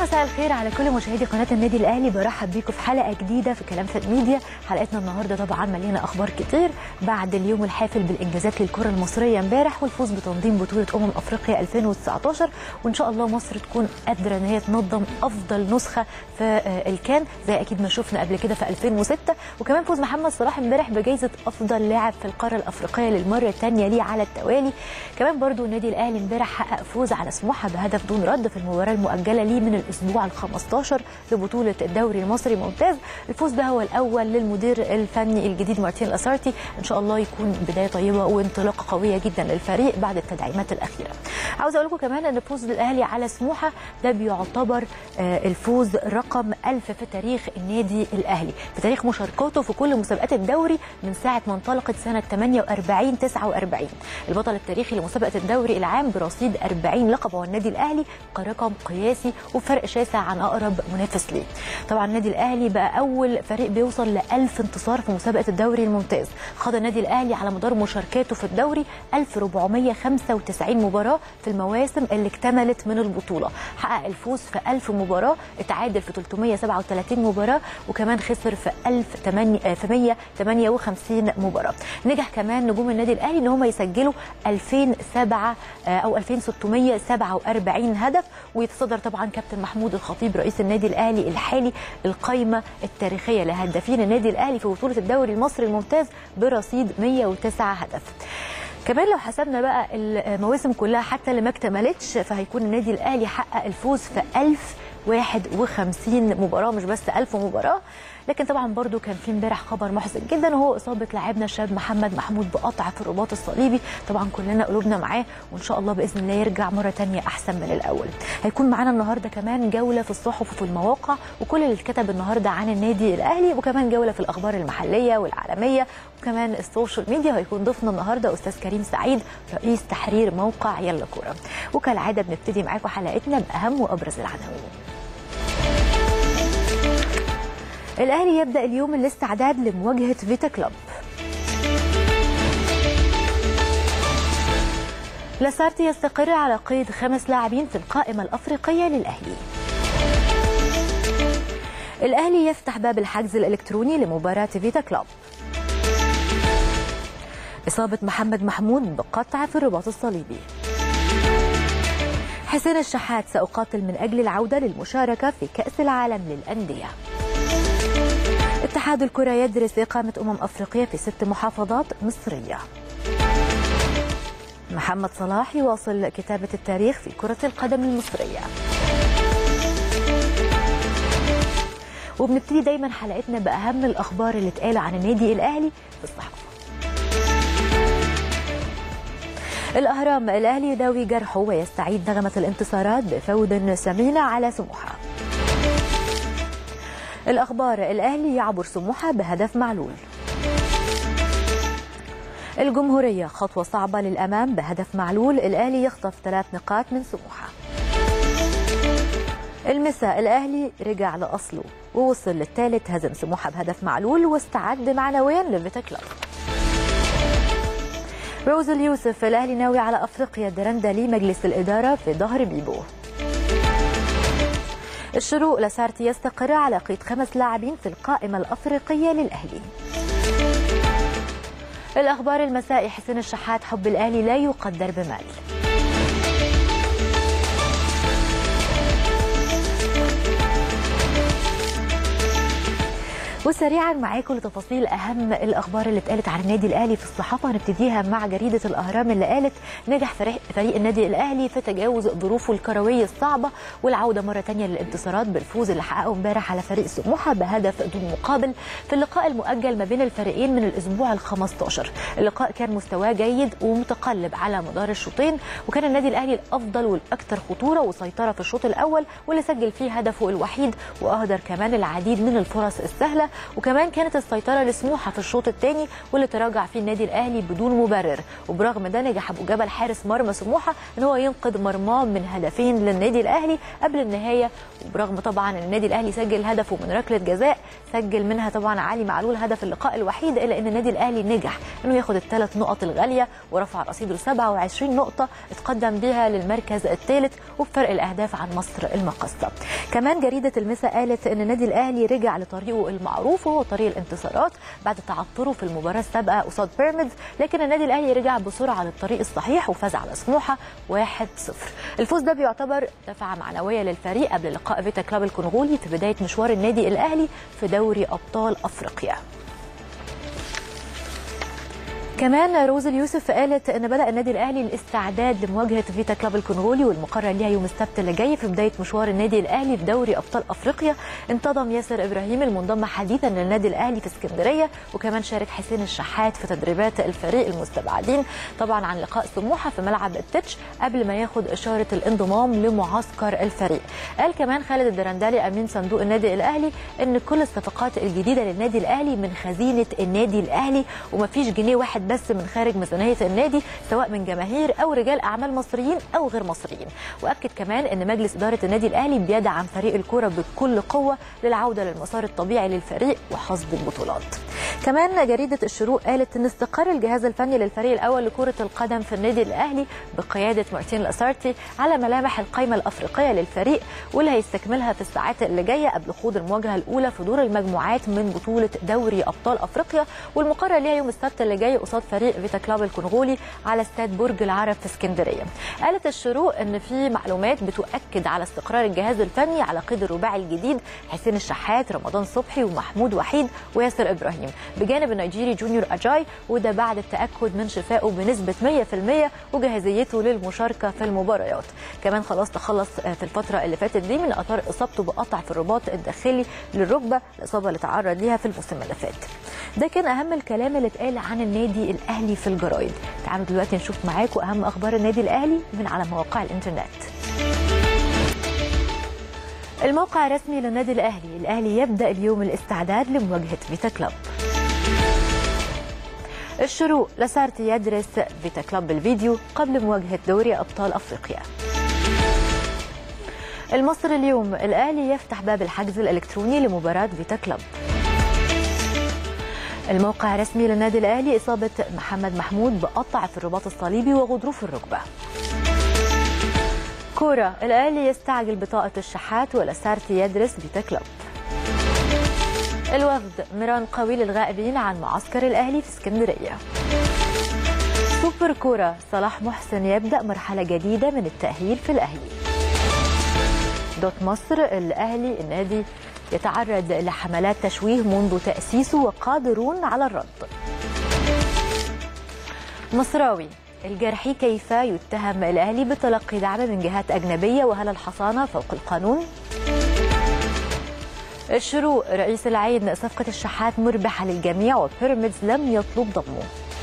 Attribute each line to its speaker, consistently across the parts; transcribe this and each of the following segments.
Speaker 1: مساء الخير على كل مشاهدي قناه النادي الاهلي برحب بيكم في حلقه جديده في كلام في الميديا حلقتنا النهارده طبعا مليانه اخبار كتير بعد اليوم الحافل بالانجازات للكره المصريه امبارح والفوز بتنظيم بطوله امم افريقيا 2019 وان شاء الله مصر تكون قادره ان هي تنظم افضل نسخه في الكان زي اكيد ما شفنا قبل كده في 2006 وكمان فوز محمد صلاح امبارح بجائزه افضل لاعب في القاره الافريقيه للمره الثانيه ليه على التوالي كمان برضو النادي الاهلي امبارح حقق فوز على سموحه بهدف دون رد في المباراه المؤجله ليه من الاسبوع ال 15 لبطوله الدوري المصري ممتاز الفوز ده هو الاول للمدير الفني الجديد مارتين الاسارتي ان شاء الله يكون بدايه طيبه وانطلاقه قويه جدا للفريق بعد التدعيمات الاخيره عاوز اقول لكم كمان ان فوز الاهلي على سموحه ده بيعتبر الفوز رقم 1000 في تاريخ النادي الاهلي في تاريخ مشاركاته في كل مسابقات الدوري من ساعه ما انطلقت سنه 48 49 البطل التاريخي لمسابقه الدوري العام برصيد 40 لقب هو النادي الاهلي كرقم قياسي وفرق شاسع عن اقرب منافس ليه طبعا النادي الاهلي بقى اول فريق بيوصل ل 1000 انتصار في مسابقه الدوري الممتاز خاض النادي الاهلي على مدار مشاركاته في الدوري 1495 مباراه في المواسم اللي اكتملت من البطوله حقق الفوز في 1000 مباراه اتعادل في 337 مباراه وكمان خسر في 1158 مباراه نجح كمان نجوم النادي الاهلي ان هم يسجلوا 2007 او 2647 هدف ويتصدر طبعا كابتن محمود الخطيب رئيس النادي الاهلي الحالي القائمه التاريخيه لهدافين النادي الاهلي في بطوله الدوري المصري الممتاز برصيد 109 هدف كمان لو حسبنا بقى المواسم كلها حتى اللي ما اكتملتش فهيكون النادي الاهلي حقق الفوز في 1051 مباراه مش بس 1000 مباراه لكن طبعا برضو كان في امبارح خبر محزن جدا وهو اصابه لاعبنا الشاب محمد محمود بقطع في الرباط الصليبي طبعا كلنا قلوبنا معاه وان شاء الله باذن الله يرجع مره ثانيه احسن من الاول هيكون معانا النهارده كمان جوله في الصحف وفي المواقع وكل اللي اتكتب النهارده عن النادي الاهلي وكمان جوله في الاخبار المحليه والعالميه وكمان السوشيال ميديا هيكون ضيفنا النهارده استاذ كريم سعيد رئيس تحرير موقع يلا كوره وكالعاده بنبتدي معاكم حلقتنا باهم وابرز العناوين الأهلي يبدأ اليوم الاستعداد لمواجهة فيتا كلوب لاسارتي يستقر على قيد خمس لاعبين في القائمة الأفريقية للأهلي الأهلي يفتح باب الحجز الإلكتروني لمباراة فيتا كلوب إصابة محمد محمود بقطع في الرباط الصليبي حسين الشحات سأقاتل من أجل العودة للمشاركة في كأس العالم للأندية اتحاد الكرة يدرس إقامة أمم أفريقيا في ست محافظات مصرية محمد صلاح يواصل كتابة التاريخ في كرة القدم المصرية وبنبتدي دايما حلقتنا بأهم الأخبار اللي اتقال عن النادي الأهلي في الصحافة الأهرام الأهلي يداوي جرحه ويستعيد نغمة الانتصارات بفوز ثمين على سموحة الأخبار الأهلي يعبر سموحة بهدف معلول الجمهورية خطوة صعبة للأمام بهدف معلول الأهلي يخطف ثلاث نقاط من سموحة المساء الأهلي رجع لأصله ووصل للثالث هزم سموحة بهدف معلول واستعد معنويا لفيتا كلوب روز اليوسف الأهلي ناوي على أفريقيا درندا لمجلس الإدارة في ظهر بيبو الشروق لاسارتي يستقر على قيد خمس لاعبين في القائمة الأفريقية للأهلي الأخبار المسائي حسين الشحات حب الأهلي لا يقدر بمال وسريعا معاكم لتفاصيل اهم الاخبار اللي اتقالت عن النادي الاهلي في الصحافه هنبتديها مع جريده الاهرام اللي قالت نجح فريق, فريق النادي الاهلي في تجاوز ظروفه الكرويه الصعبه والعوده مره ثانيه للانتصارات بالفوز اللي حققه امبارح على فريق سموحه بهدف دون مقابل في اللقاء المؤجل ما بين الفريقين من الاسبوع ال 15 اللقاء كان مستواه جيد ومتقلب على مدار الشوطين وكان النادي الاهلي الافضل والاكثر خطوره وسيطره في الشوط الاول واللي سجل فيه هدفه الوحيد واهدر كمان العديد من الفرص السهله وكمان كانت السيطره لسموحه في الشوط الثاني واللي تراجع فيه النادي الاهلي بدون مبرر وبرغم ده نجح ابو جبل حارس مرمى سموحه ان هو ينقذ مرماه من هدفين للنادي الاهلي قبل النهايه وبرغم طبعا ان النادي الاهلي سجل هدفه من ركله جزاء سجل منها طبعا علي معلول هدف اللقاء الوحيد الا ان النادي الاهلي نجح انه ياخد الثلاث نقط الغاليه ورفع رصيده ل 27 نقطه اتقدم بها للمركز الثالث وبفرق الاهداف عن مصر المقصه كمان جريده المسا قالت ان النادي الاهلي رجع لطريقه المعروف وهو طريق الانتصارات بعد تعثره في المباراه السابقه قصاد بيراميدز لكن النادي الاهلي رجع بسرعه للطريق الصحيح وفاز على سموحه 1-0 الفوز ده بيعتبر دفعه معنويه للفريق قبل لقاء فيتا كلاب الكونغولي في بدايه مشوار النادي الاهلي في دوري ابطال افريقيا كمان روز اليوسف قالت ان بدا النادي الاهلي الاستعداد لمواجهه فيتا كلاب الكونغولي والمقرر ليها يوم السبت اللي جاي في بدايه مشوار النادي الاهلي في دوري ابطال افريقيا انتظم ياسر ابراهيم المنضم حديثا للنادي الاهلي في اسكندريه وكمان شارك حسين الشحات في تدريبات الفريق المستبعدين طبعا عن لقاء سموحه في ملعب التتش قبل ما ياخد اشاره الانضمام لمعسكر الفريق قال كمان خالد الدرندلي امين صندوق النادي الاهلي ان كل الصفقات الجديده للنادي الاهلي من خزينه النادي الاهلي ومفيش جنيه واحد بس من خارج ميزانيه النادي سواء من جماهير او رجال اعمال مصريين او غير مصريين واكد كمان ان مجلس اداره النادي الاهلي بيدعم فريق الكره بكل قوه للعوده للمسار الطبيعي للفريق وحصد البطولات كمان جريده الشروق قالت ان استقر الجهاز الفني للفريق الاول لكره القدم في النادي الاهلي بقياده مارتين لاسارتي على ملامح القائمه الافريقيه للفريق واللي هيستكملها في الساعات اللي جايه قبل خوض المواجهه الاولى في دور المجموعات من بطوله دوري ابطال افريقيا والمقرر ليها يوم السبت اللي جاي قصاد فريق فيتا كلاب الكونغولي على استاد برج العرب في اسكندريه. قالت الشروق ان في معلومات بتؤكد على استقرار الجهاز الفني على قيد الرباعي الجديد حسين الشحات رمضان صبحي ومحمود وحيد وياسر ابراهيم بجانب النيجيري جونيور اجاي وده بعد التاكد من شفائه بنسبه 100% وجاهزيته للمشاركه في المباريات. كمان خلاص تخلص في الفتره اللي فاتت دي من اثار اصابته بقطع في الرباط الداخلي للركبه الاصابه اللي تعرض ليها في الموسم اللي فات. ده كان اهم الكلام اللي اتقال عن النادي الاهلي في الجرايد تعالوا دلوقتي نشوف معاكم اهم اخبار النادي الاهلي من على مواقع الانترنت الموقع الرسمي للنادي الاهلي الاهلي يبدا اليوم الاستعداد لمواجهه فيتا كلوب الشروق لاسارتي يدرس فيتا كلوب بالفيديو قبل مواجهه دوري ابطال افريقيا المصري اليوم الاهلي يفتح باب الحجز الالكتروني لمباراه فيتا كلوب الموقع الرسمي للنادي الاهلي اصابه محمد محمود بقطع في الرباط الصليبي وغضروف الركبه كوره الاهلي يستعجل بطاقه الشحات ولاسارتي يدرس فيتا كلوب الوفد ميران قوي للغائبين عن معسكر الاهلي في اسكندريه سوبر كوره صلاح محسن يبدا مرحله جديده من التاهيل في الاهلي دوت مصر الاهلي النادي يتعرض لحملات تشويه منذ تأسيسه وقادرون على الرد مصراوي الجرحي كيف يتهم الأهلي بتلقي دعم من جهات أجنبية وهل الحصانة فوق القانون؟ الشروق رئيس العين صفقة الشحات مربحة للجميع وبيراميدز لم يطلب ضمه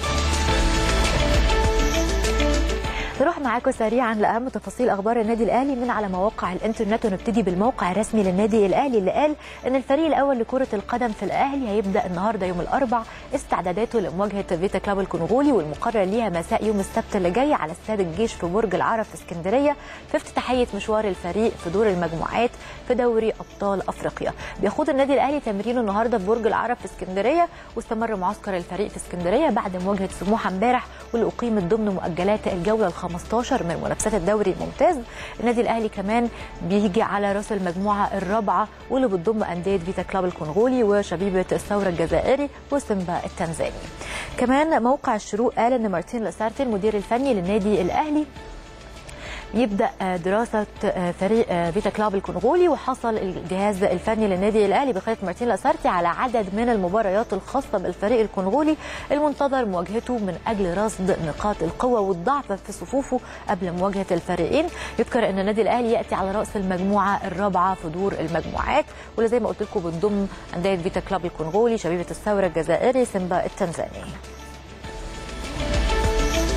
Speaker 1: نروح معاكم سريعا لاهم تفاصيل اخبار النادي الاهلي من على مواقع الانترنت ونبتدي بالموقع الرسمي للنادي الاهلي اللي قال ان الفريق الاول لكره القدم في الاهلي هيبدا النهارده يوم الاربع استعداداته لمواجهه فيتا كلاب الكونغولي والمقرر ليها مساء يوم السبت اللي جاي على استاد الجيش في برج العرب في اسكندريه في افتتاحيه مشوار الفريق في دور المجموعات في دوري ابطال افريقيا بيخوض النادي الاهلي تمرينه النهارده في برج العرب في اسكندريه واستمر معسكر الفريق في اسكندريه بعد مواجهه سموحه امبارح واللي اقيمت ضمن مؤجلات الجوله ال 15 من منافسات الدوري الممتاز النادي الاهلي كمان بيجي على راس المجموعه الرابعه واللي بتضم انديه فيتا كلاب الكونغولي وشبيبه الثوره الجزائري وسيمبا التنزاني كمان موقع الشروق قال ان مارتين لاسارتي المدير الفني للنادي الاهلي يبدا دراسه فريق فيتا كلاب الكونغولي وحصل الجهاز الفني للنادي الاهلي بقياده مارتين لاسارتي على عدد من المباريات الخاصه بالفريق الكونغولي المنتظر مواجهته من اجل رصد نقاط القوه والضعف في صفوفه قبل مواجهه الفريقين يذكر ان النادي الاهلي ياتي على راس المجموعه الرابعه في دور المجموعات واللي زي ما قلت لكم بتضم انديه فيتا كلاب الكونغولي شبيبه الثوره الجزائري سيمبا التنزاني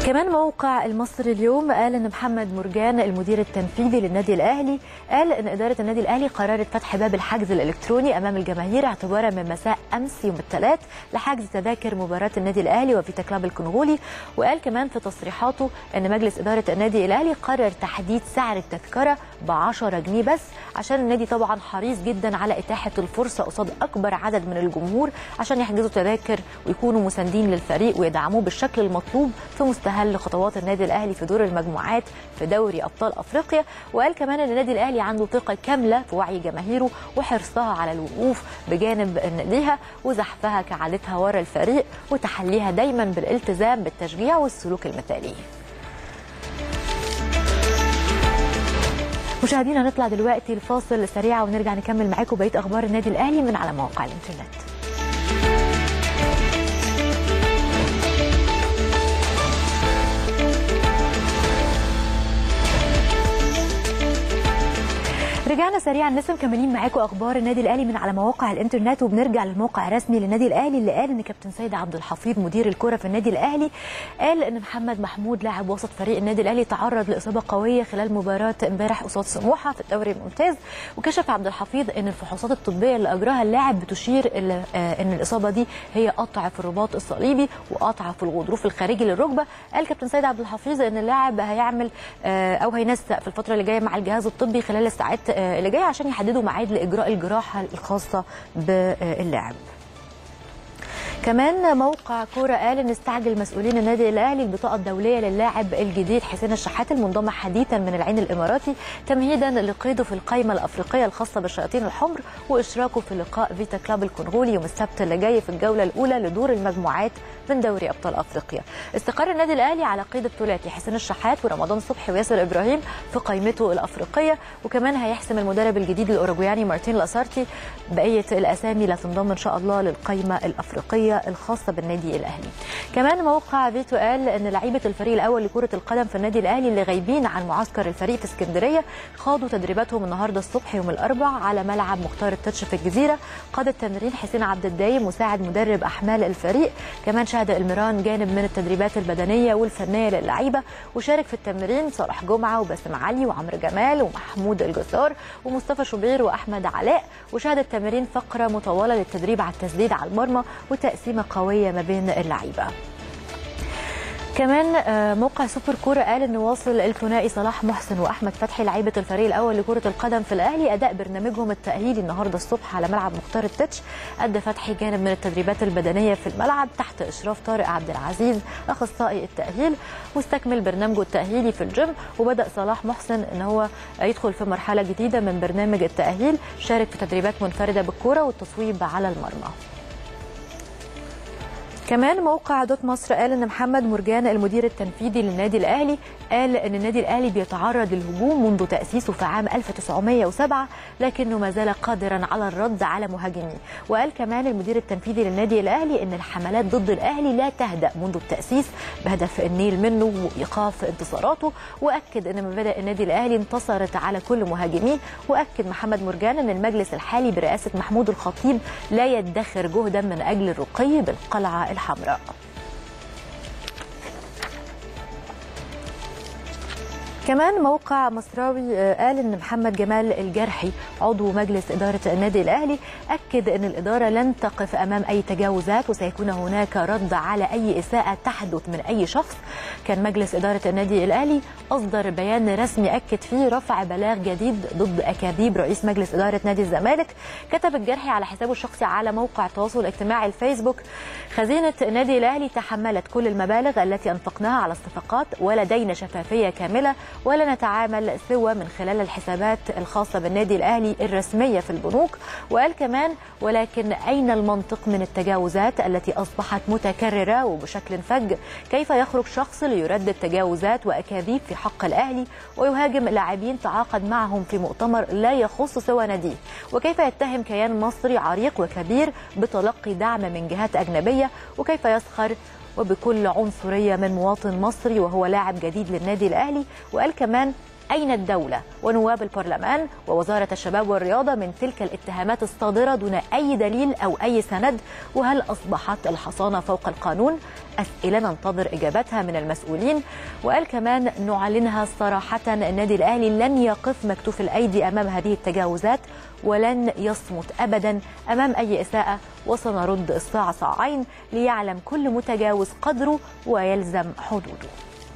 Speaker 1: كمان موقع المصري اليوم قال ان محمد مرجان المدير التنفيذي للنادي الاهلي قال ان اداره النادي الاهلي قررت فتح باب الحجز الالكتروني امام الجماهير اعتبارا من مساء امس يوم الثلاث لحجز تذاكر مباراه النادي الاهلي وفيتا كلاب الكونغولي وقال كمان في تصريحاته ان مجلس اداره النادي الاهلي قرر تحديد سعر التذكره ب 10 جنيه بس عشان النادي طبعا حريص جدا على اتاحه الفرصه قصاد اكبر عدد من الجمهور عشان يحجزوا تذاكر ويكونوا مساندين للفريق ويدعموه بالشكل المطلوب في مستهل خطوات النادي الاهلي في دور المجموعات في دوري ابطال افريقيا وقال كمان ان النادي الاهلي عنده ثقه كامله في وعي جماهيره وحرصها على الوقوف بجانب ناديها وزحفها كعادتها ورا الفريق وتحليها دايما بالالتزام بالتشجيع والسلوك المثالي مشاهدينا هنطلع دلوقتي الفاصل سريع ونرجع نكمل معاكم بقيه اخبار النادي الاهلي من على مواقع الانترنت رجعنا سريعا لسه مكملين معاكم اخبار النادي الاهلي من على مواقع الانترنت وبنرجع للموقع الرسمي للنادي الاهلي اللي قال ان كابتن سيد عبد الحفيظ مدير الكره في النادي الاهلي قال ان محمد محمود لاعب وسط فريق النادي الاهلي تعرض لاصابه قويه خلال مباراه امبارح قصاد سموحه في الدوري الممتاز وكشف عبد الحفيظ ان الفحوصات الطبيه اللي اجراها اللاعب بتشير الى ان الاصابه دي هي قطع في الرباط الصليبي وقطع في الغضروف الخارجي للركبه قال كابتن سيد عبد الحفيظ ان اللاعب هيعمل او هينسق في الفتره اللي جايه مع الجهاز الطبي خلال الساعات اللي جايه عشان يحددوا ميعاد لاجراء الجراحه الخاصه باللاعب كمان موقع كوره قال ان استعجل مسؤولين النادي الاهلي البطاقه الدوليه للاعب الجديد حسين الشحات المنضم حديثا من العين الاماراتي تمهيدا لقيده في القائمه الافريقيه الخاصه بالشياطين الحمر واشراكه في لقاء فيتا كلاب الكونغولي يوم السبت اللي جاي في الجوله الاولى لدور المجموعات من دوري ابطال افريقيا. استقر النادي الاهلي على قيد الثلاثي حسين الشحات ورمضان صبحي وياسر ابراهيم في قائمته الافريقيه وكمان هيحسم المدرب الجديد الاوروجواني مارتين لاسارتي بقيه الاسامي اللي هتنضم ان شاء الله للقائمه الافريقيه الخاصه بالنادي الاهلي. كمان موقع فيتو قال ان لعيبه الفريق الاول لكره القدم في النادي الاهلي اللي غايبين عن معسكر الفريق في اسكندريه خاضوا تدريباتهم النهارده الصبح يوم الاربعاء على ملعب مختار التتش في الجزيره قاد التمرين حسين عبد الدايم مساعد مدرب احمال الفريق كمان شهد المران جانب من التدريبات البدنيه والفنيه للعيبه وشارك في التمرين صالح جمعه وباسم علي وعمرو جمال ومحمود الجزار ومصطفى شوبير واحمد علاء وشهد التمرين فقره مطوله للتدريب على التسديد على المرمى وتقسيمه قويه ما بين اللعيبه كمان موقع سوبر كوره قال ان واصل الثنائي صلاح محسن واحمد فتحي لعيبه الفريق الاول لكره القدم في الاهلي اداء برنامجهم التاهيلي النهارده الصبح على ملعب مختار التتش ادى فتحي جانب من التدريبات البدنيه في الملعب تحت اشراف طارق عبد العزيز اخصائي التاهيل واستكمل برنامجه التاهيلي في الجيم وبدا صلاح محسن ان هو يدخل في مرحله جديده من برنامج التاهيل شارك في تدريبات منفرده بالكوره والتصويب على المرمى كمان موقع دوت مصر قال ان محمد مرجان المدير التنفيذي للنادي الاهلي قال ان النادي الاهلي بيتعرض للهجوم منذ تاسيسه في عام 1907 لكنه ما زال قادرا على الرد على مهاجميه وقال كمان المدير التنفيذي للنادي الاهلي ان الحملات ضد الاهلي لا تهدا منذ التاسيس بهدف النيل منه وايقاف انتصاراته واكد ان مبادئ النادي الاهلي انتصرت على كل مهاجميه واكد محمد مرجان ان المجلس الحالي برئاسه محمود الخطيب لا يدخر جهدا من اجل الرقي بالقلعه الحمراء كمان موقع مصراوي قال ان محمد جمال الجرحي عضو مجلس اداره النادي الاهلي اكد ان الاداره لن تقف امام اي تجاوزات وسيكون هناك رد على اي اساءه تحدث من اي شخص كان مجلس اداره النادي الاهلي اصدر بيان رسمي اكد فيه رفع بلاغ جديد ضد اكاذيب رئيس مجلس اداره نادي الزمالك كتب الجرحي على حسابه الشخصي على موقع التواصل الاجتماعي الفيسبوك خزينه النادي الاهلي تحملت كل المبالغ التي انفقناها على الصفقات ولدينا شفافيه كامله ولا نتعامل سوى من خلال الحسابات الخاصة بالنادي الأهلي الرسمية في البنوك وقال كمان ولكن أين المنطق من التجاوزات التي أصبحت متكررة وبشكل فج كيف يخرج شخص ليردد تجاوزات وأكاذيب في حق الأهلي ويهاجم لاعبين تعاقد معهم في مؤتمر لا يخص سوى ناديه وكيف يتهم كيان مصري عريق وكبير بتلقي دعم من جهات أجنبية وكيف يسخر وبكل عنصريه من مواطن مصري وهو لاعب جديد للنادي الاهلي وقال كمان أين الدولة ونواب البرلمان ووزارة الشباب والرياضة من تلك الاتهامات الصادرة دون أي دليل أو أي سند وهل أصبحت الحصانة فوق القانون أسئلة ننتظر إجابتها من المسؤولين وقال كمان نعلنها صراحة النادي الأهلي لن يقف مكتوف الأيدي أمام هذه التجاوزات ولن يصمت أبدا أمام أي إساءة وسنرد الصاع صاعين ليعلم كل متجاوز قدره ويلزم حدوده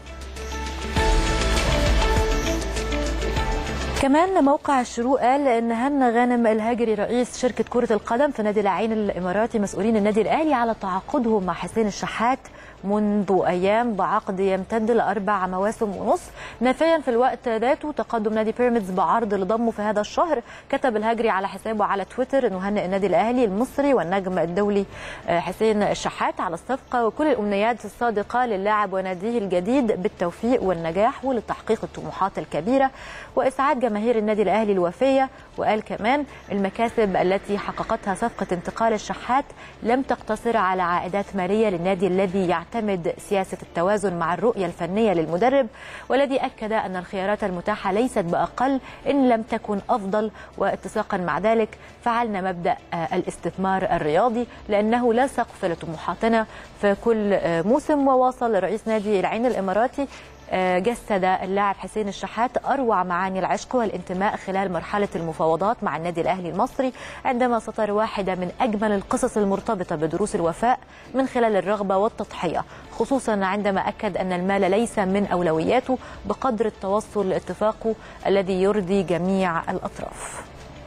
Speaker 1: كمان موقع الشروق قال ان هنا غانم الهاجري رئيس شركه كره القدم في نادي العين الاماراتي مسؤولين النادي الاهلي على تعاقدهم مع حسين الشحات منذ ايام بعقد يمتد لاربع مواسم ونص نافيا في الوقت ذاته تقدم نادي بيراميدز بعرض لضمه في هذا الشهر كتب الهجري على حسابه على تويتر انه هنئ النادي الاهلي المصري والنجم الدولي حسين الشحات على الصفقه وكل الامنيات الصادقه للاعب وناديه الجديد بالتوفيق والنجاح ولتحقيق الطموحات الكبيره واسعاد جماهير النادي الاهلي الوفيه وقال كمان المكاسب التي حققتها صفقه انتقال الشحات لم تقتصر على عائدات ماليه للنادي الذي يعتمد سياسه التوازن مع الرؤيه الفنيه للمدرب والذي اكد ان الخيارات المتاحه ليست باقل ان لم تكن افضل واتساقا مع ذلك فعلنا مبدا الاستثمار الرياضي لانه لا سقف لطموحاتنا في كل موسم وواصل رئيس نادي العين الاماراتي جسد اللاعب حسين الشحات اروع معاني العشق والانتماء خلال مرحله المفاوضات مع النادي الاهلي المصري عندما سطر واحده من اجمل القصص المرتبطه بدروس الوفاء من خلال الرغبه والتضحيه خصوصا عندما اكد ان المال ليس من اولوياته بقدر التوصل لاتفاقه الذي يرضي جميع الاطراف.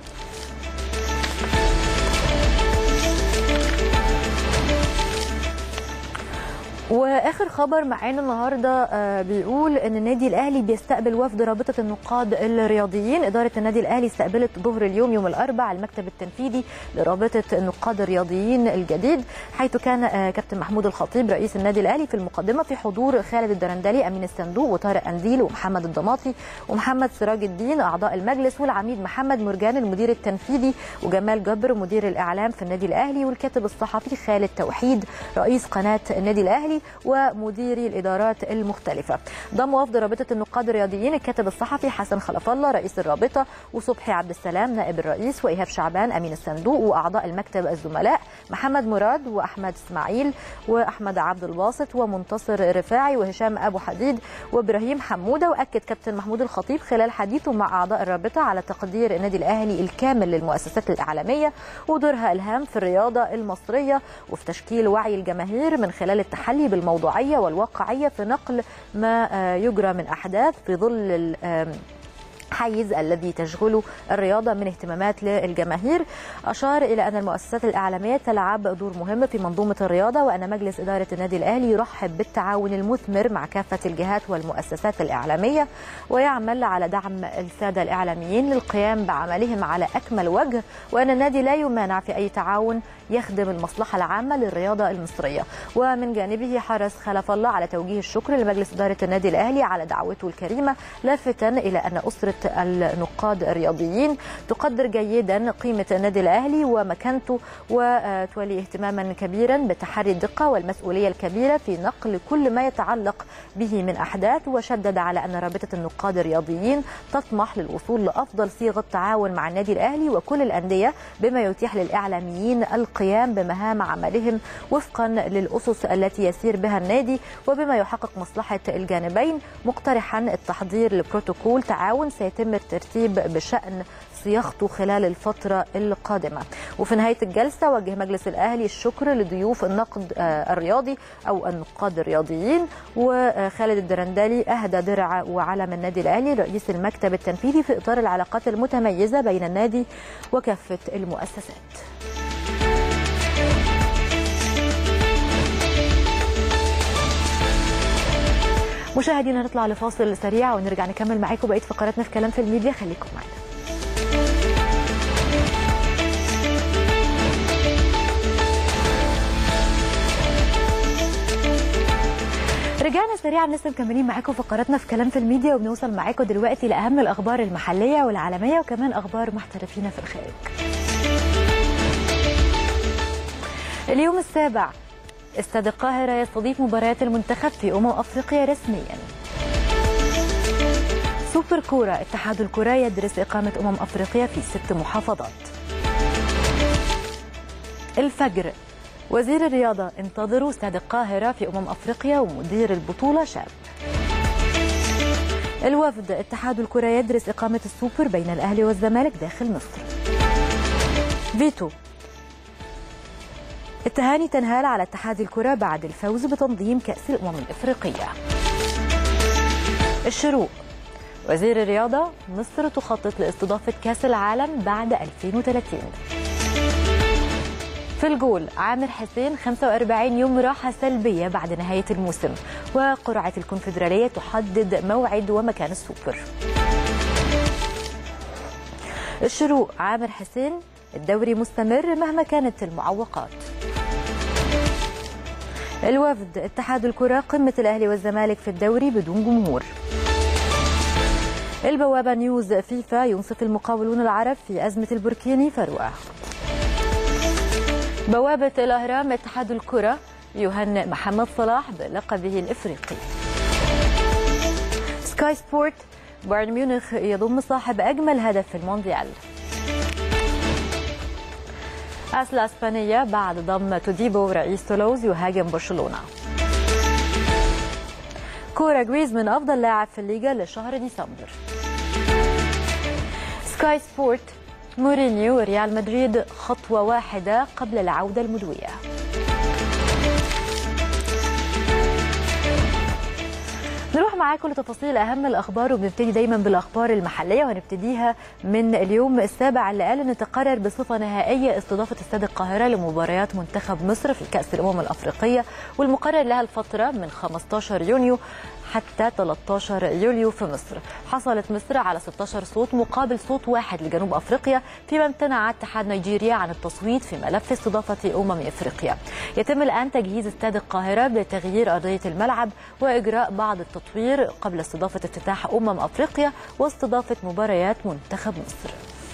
Speaker 1: واخر خبر معانا النهارده بيقول ان النادي الاهلي بيستقبل وفد رابطه النقاد الرياضيين اداره النادي الاهلي استقبلت ظهر اليوم يوم الاربعاء المكتب التنفيذي لرابطه النقاد الرياضيين الجديد حيث كان كابتن محمود الخطيب رئيس النادي الاهلي في المقدمه في حضور خالد الدرندلي امين الصندوق وطارق انديل ومحمد الضماطي ومحمد سراج الدين اعضاء المجلس والعميد محمد مرجان المدير التنفيذي وجمال جبر مدير الاعلام في النادي الاهلي والكاتب الصحفي خالد توحيد رئيس قناه النادي الاهلي ومديري الادارات المختلفه. ضم وفد رابطه النقاد الرياضيين الكاتب الصحفي حسن خلف الله رئيس الرابطه وصبحي عبد السلام نائب الرئيس وايهاب شعبان امين الصندوق واعضاء المكتب الزملاء محمد مراد واحمد اسماعيل واحمد عبد الباسط ومنتصر رفاعي وهشام ابو حديد وابراهيم حموده واكد كابتن محمود الخطيب خلال حديثه مع اعضاء الرابطه على تقدير النادي الاهلي الكامل للمؤسسات الاعلاميه ودورها الهام في الرياضه المصريه وفي تشكيل وعي الجماهير من خلال التحلي بالموضوعيه والواقعيه في نقل ما يجرى من احداث في ظل الحيز الذي تشغله الرياضه من اهتمامات للجماهير اشار الى ان المؤسسات الاعلاميه تلعب دور مهم في منظومه الرياضه وان مجلس اداره النادي الاهلي يرحب بالتعاون المثمر مع كافه الجهات والمؤسسات الاعلاميه ويعمل على دعم الساده الاعلاميين للقيام بعملهم على اكمل وجه وان النادي لا يمانع في اي تعاون يخدم المصلحه العامه للرياضه المصريه ومن جانبه حرص خلف الله على توجيه الشكر لمجلس اداره النادي الاهلي على دعوته الكريمه لافتا الى ان اسره النقاد الرياضيين تقدر جيدا قيمه النادي الاهلي ومكانته وتولي اهتماما كبيرا بتحري الدقه والمسؤوليه الكبيره في نقل كل ما يتعلق به من احداث وشدد على ان رابطه النقاد الرياضيين تطمح للوصول لافضل صيغه تعاون مع النادي الاهلي وكل الانديه بما يتيح للاعلاميين القيام بمهام عملهم وفقا للاسس التي يسير بها النادي وبما يحقق مصلحه الجانبين مقترحا التحضير لبروتوكول تعاون سيتم الترتيب بشان صياغته خلال الفترة القادمة وفي نهاية الجلسة وجه مجلس الأهلي الشكر لضيوف النقد الرياضي أو النقاد الرياضيين وخالد الدرندلي أهدى درع وعلم النادي الأهلي رئيس المكتب التنفيذي في إطار العلاقات المتميزة بين النادي وكافة المؤسسات مشاهدينا نطلع لفاصل سريع ونرجع نكمل معاكم بقيه فقراتنا في كلام في الميديا خليكم معنا رجعنا سريعا لسه مكملين معاكم فقراتنا في كلام في الميديا وبنوصل معاكم دلوقتي لاهم الاخبار المحليه والعالميه وكمان اخبار محترفين في الخارج. اليوم السابع استاد القاهرة يستضيف مباريات المنتخب في أمم أفريقيا رسميا سوبر كورة اتحاد الكرة يدرس إقامة أمم أفريقيا في ست محافظات الفجر وزير الرياضة انتظروا استاد القاهرة في أمم أفريقيا ومدير البطولة شاب الوفد اتحاد الكرة يدرس إقامة السوبر بين الأهلي والزمالك داخل مصر فيتو التهاني تنهال على اتحاد الكرة بعد الفوز بتنظيم كأس الأمم الإفريقية الشروق وزير الرياضة مصر تخطط لاستضافة كأس العالم بعد 2030 في الجول عامر حسين 45 يوم راحة سلبية بعد نهاية الموسم وقرعة الكونفدرالية تحدد موعد ومكان السوبر الشروق عامر حسين الدوري مستمر مهما كانت المعوقات الوفد اتحاد الكرة قمة الأهلي والزمالك في الدوري بدون جمهور البوابة نيوز فيفا ينصف المقاولون العرب في أزمة البوركيني فروة بوابة الأهرام اتحاد الكرة يهنئ محمد صلاح بلقبه الإفريقي سكاي سبورت بايرن ميونخ يضم صاحب أجمل هدف في المونديال أس الأسبانية بعد ضم توديبو رئيس تولوز يهاجم برشلونة كورة جريزمان أفضل لاعب في الليجا لشهر ديسمبر سكاي سبورت مورينيو ريال مدريد خطوة واحدة قبل العودة المدوية نروح معاكم لتفاصيل اهم الاخبار وبنبتدي دايما بالاخبار المحليه وهنبتديها من اليوم السابع اللي قال ان تقرر بصفه نهائيه استضافه استاد القاهره لمباريات منتخب مصر في كاس الامم الافريقيه والمقرر لها الفتره من 15 يونيو حتى 13 يوليو في مصر حصلت مصر على 16 صوت مقابل صوت واحد لجنوب أفريقيا فيما امتنع اتحاد نيجيريا عن التصويت في ملف استضافة أمم إفريقيا يتم الآن تجهيز استاد القاهرة بتغيير أرضية الملعب وإجراء بعض التطوير قبل استضافة افتتاح أمم أفريقيا واستضافة مباريات منتخب مصر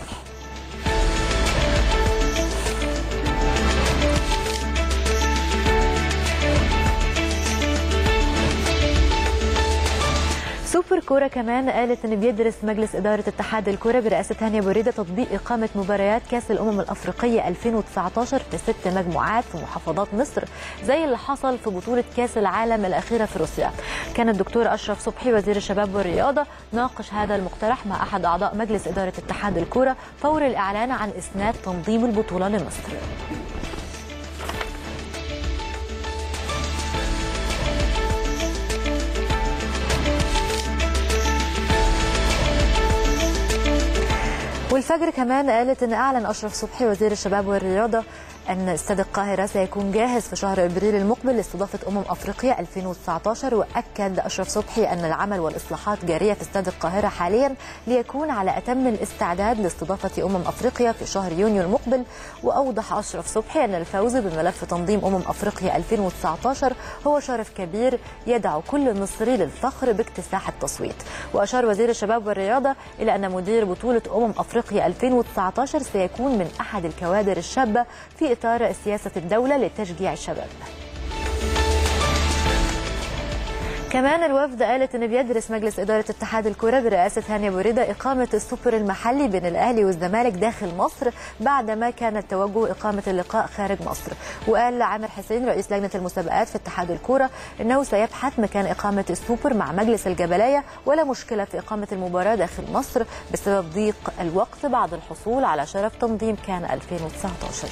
Speaker 1: سوبر كوره كمان قالت ان بيدرس مجلس اداره اتحاد الكوره برئاسه هانيا بوريده تطبيق اقامه مباريات كاس الامم الافريقيه 2019 في ست مجموعات في محافظات مصر زي اللي حصل في بطوله كاس العالم الاخيره في روسيا. كان الدكتور اشرف صبحي وزير الشباب والرياضه ناقش هذا المقترح مع احد اعضاء مجلس اداره اتحاد الكوره فور الاعلان عن اسناد تنظيم البطوله لمصر. والفجر كمان قالت ان اعلن اشرف صبحي وزير الشباب والرياضه ان استاد القاهره سيكون جاهز في شهر ابريل المقبل لاستضافه امم افريقيا 2019 واكد اشرف صبحي ان العمل والاصلاحات جاريه في استاد القاهره حاليا ليكون على اتم الاستعداد لاستضافه امم افريقيا في شهر يونيو المقبل واوضح اشرف صبحي ان الفوز بملف تنظيم امم افريقيا 2019 هو شرف كبير يدعو كل مصري للفخر باكتساح التصويت واشار وزير الشباب والرياضه الى ان مدير بطوله امم افريقيا 2019 سيكون من احد الكوادر الشابه في إطار سياسة الدولة لتشجيع الشباب كمان الوفد قالت ان بيدرس مجلس اداره اتحاد الكره برئاسه هانيا بوريده اقامه السوبر المحلي بين الاهلي والزمالك داخل مصر بعدما كان التوجه اقامه اللقاء خارج مصر وقال عامر حسين رئيس لجنه المسابقات في اتحاد الكره انه سيبحث مكان اقامه السوبر مع مجلس الجبليه ولا مشكله في اقامه المباراه داخل مصر بسبب ضيق الوقت بعد الحصول على شرف تنظيم كان 2019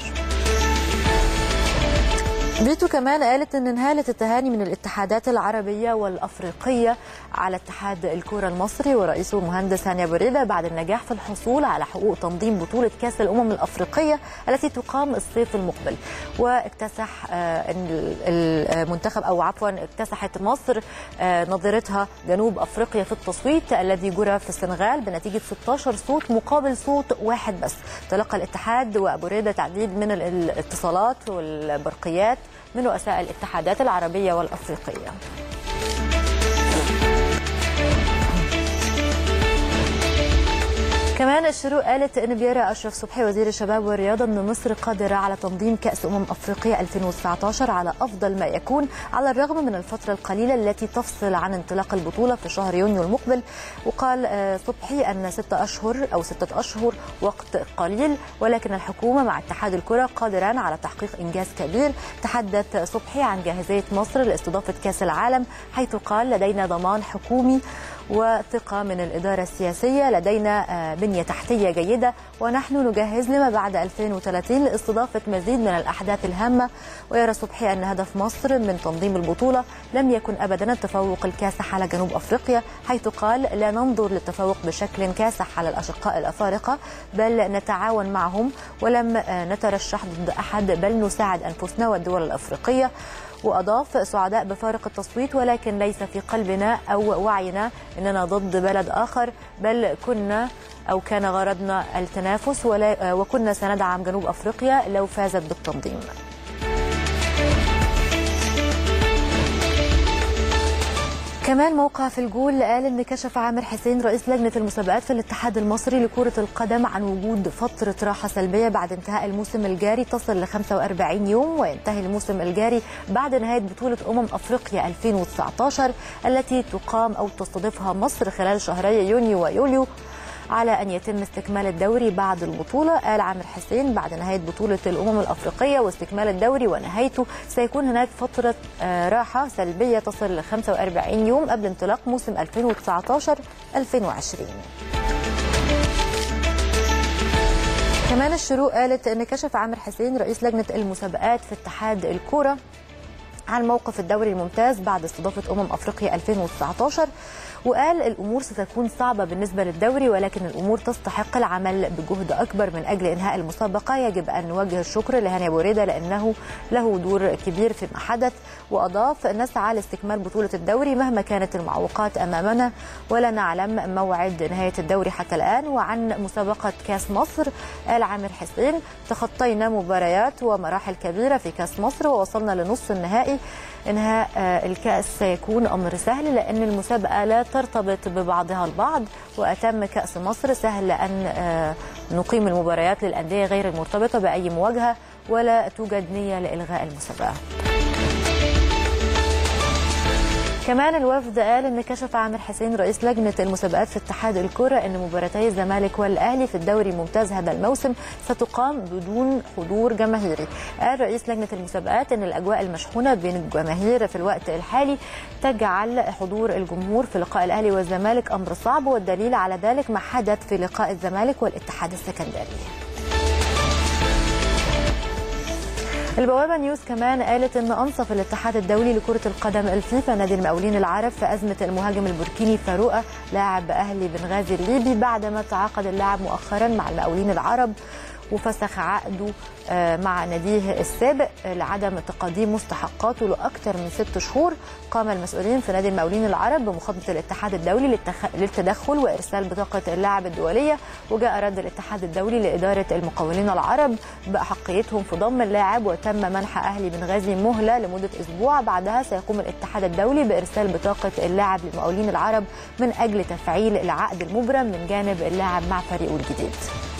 Speaker 1: فيتو كمان قالت ان انهالت التهاني من الاتحادات العربيه والافريقيه على اتحاد الكره المصري ورئيسه المهندس هانيا بريده بعد النجاح في الحصول على حقوق تنظيم بطوله كاس الامم الافريقيه التي تقام الصيف المقبل واكتسح المنتخب او عفوا اكتسحت مصر نظيرتها جنوب افريقيا في التصويت الذي جرى في السنغال بنتيجه 16 صوت مقابل صوت واحد بس تلقى الاتحاد وابوريده تعديد من الاتصالات والبرقيات من رؤساء الاتحادات العربية والأفريقية كمان الشروق قالت ان بيرى اشرف صبحي وزير الشباب والرياضه ان مصر قادره على تنظيم كاس امم افريقيا 2019 على افضل ما يكون على الرغم من الفتره القليله التي تفصل عن انطلاق البطوله في شهر يونيو المقبل وقال صبحي ان ستة اشهر او ستة اشهر وقت قليل ولكن الحكومه مع اتحاد الكره قادران على تحقيق انجاز كبير تحدث صبحي عن جاهزيه مصر لاستضافه كاس العالم حيث قال لدينا ضمان حكومي وثقة من الإدارة السياسية لدينا بنية تحتية جيدة ونحن نجهز لما بعد 2030 لاستضافة مزيد من الأحداث الهامة ويرى صبحي أن هدف مصر من تنظيم البطولة لم يكن أبدا التفوق الكاسح على جنوب أفريقيا حيث قال لا ننظر للتفوق بشكل كاسح على الأشقاء الأفارقة بل نتعاون معهم ولم نترشح ضد أحد بل نساعد أنفسنا والدول الأفريقية وأضاف سعداء بفارق التصويت ولكن ليس في قلبنا أو وعينا أننا ضد بلد آخر بل كنا أو كان غرضنا التنافس ولا وكنا سندعم جنوب أفريقيا لو فازت بالتنظيم كمان موقع في الجول قال ان كشف عامر حسين رئيس لجنه المسابقات في الاتحاد المصري لكره القدم عن وجود فتره راحه سلبيه بعد انتهاء الموسم الجاري تصل ل 45 يوم وينتهي الموسم الجاري بعد نهايه بطوله امم افريقيا 2019 التي تقام او تستضيفها مصر خلال شهري يونيو ويوليو على أن يتم استكمال الدوري بعد البطولة قال عامر حسين بعد نهاية بطولة الأمم الأفريقية واستكمال الدوري ونهايته سيكون هناك فترة راحة سلبية تصل ل 45 يوم قبل انطلاق موسم 2019-2020 كمان الشروق قالت ان كشف عامر حسين رئيس لجنه المسابقات في اتحاد الكوره عن موقف الدوري الممتاز بعد استضافه امم افريقيا 2019 وقال الامور ستكون صعبه بالنسبه للدوري ولكن الامور تستحق العمل بجهد اكبر من اجل انهاء المسابقه يجب ان نوجه الشكر لهاني ابو ريده لانه له دور كبير فيما حدث واضاف نسعى لاستكمال بطوله الدوري مهما كانت المعوقات امامنا ولا نعلم موعد نهايه الدوري حتى الان وعن مسابقه كاس مصر قال عامر حسين تخطينا مباريات ومراحل كبيره في كاس مصر ووصلنا لنصف النهائي انهاء الكاس سيكون امر سهل لان المسابقه لا ترتبط ببعضها البعض واتم كاس مصر سهل ان نقيم المباريات للانديه غير المرتبطه باي مواجهه ولا توجد نيه لالغاء المسابقه كمان الوفد قال ان كشف عامر حسين رئيس لجنه المسابقات في اتحاد الكره ان مباراتي الزمالك والاهلي في الدوري الممتاز هذا الموسم ستقام بدون حضور جماهيري قال رئيس لجنه المسابقات ان الاجواء المشحونه بين الجماهير في الوقت الحالي تجعل حضور الجمهور في لقاء الاهلي والزمالك امر صعب والدليل على ذلك ما حدث في لقاء الزمالك والاتحاد السكندري البوابه نيوز كمان قالت ان انصف الاتحاد الدولي لكره القدم الفيفا نادي المقاولين العرب في ازمه المهاجم البوركيني فاروقه لاعب اهلي بنغازي الليبي بعدما تعاقد اللاعب مؤخرا مع المقاولين العرب وفسخ عقده مع ناديه السابق لعدم تقديم مستحقاته لاكثر من ست شهور قام المسؤولين في نادي المقاولين العرب بمخاطبه الاتحاد الدولي للتدخل وارسال بطاقه اللاعب الدوليه وجاء رد الاتحاد الدولي لاداره المقاولين العرب باحقيتهم في ضم اللاعب وتم منح اهلي بنغازي مهله لمده اسبوع بعدها سيقوم الاتحاد الدولي بارسال بطاقه اللاعب للمقاولين العرب من اجل تفعيل العقد المبرم من جانب اللاعب مع فريقه الجديد.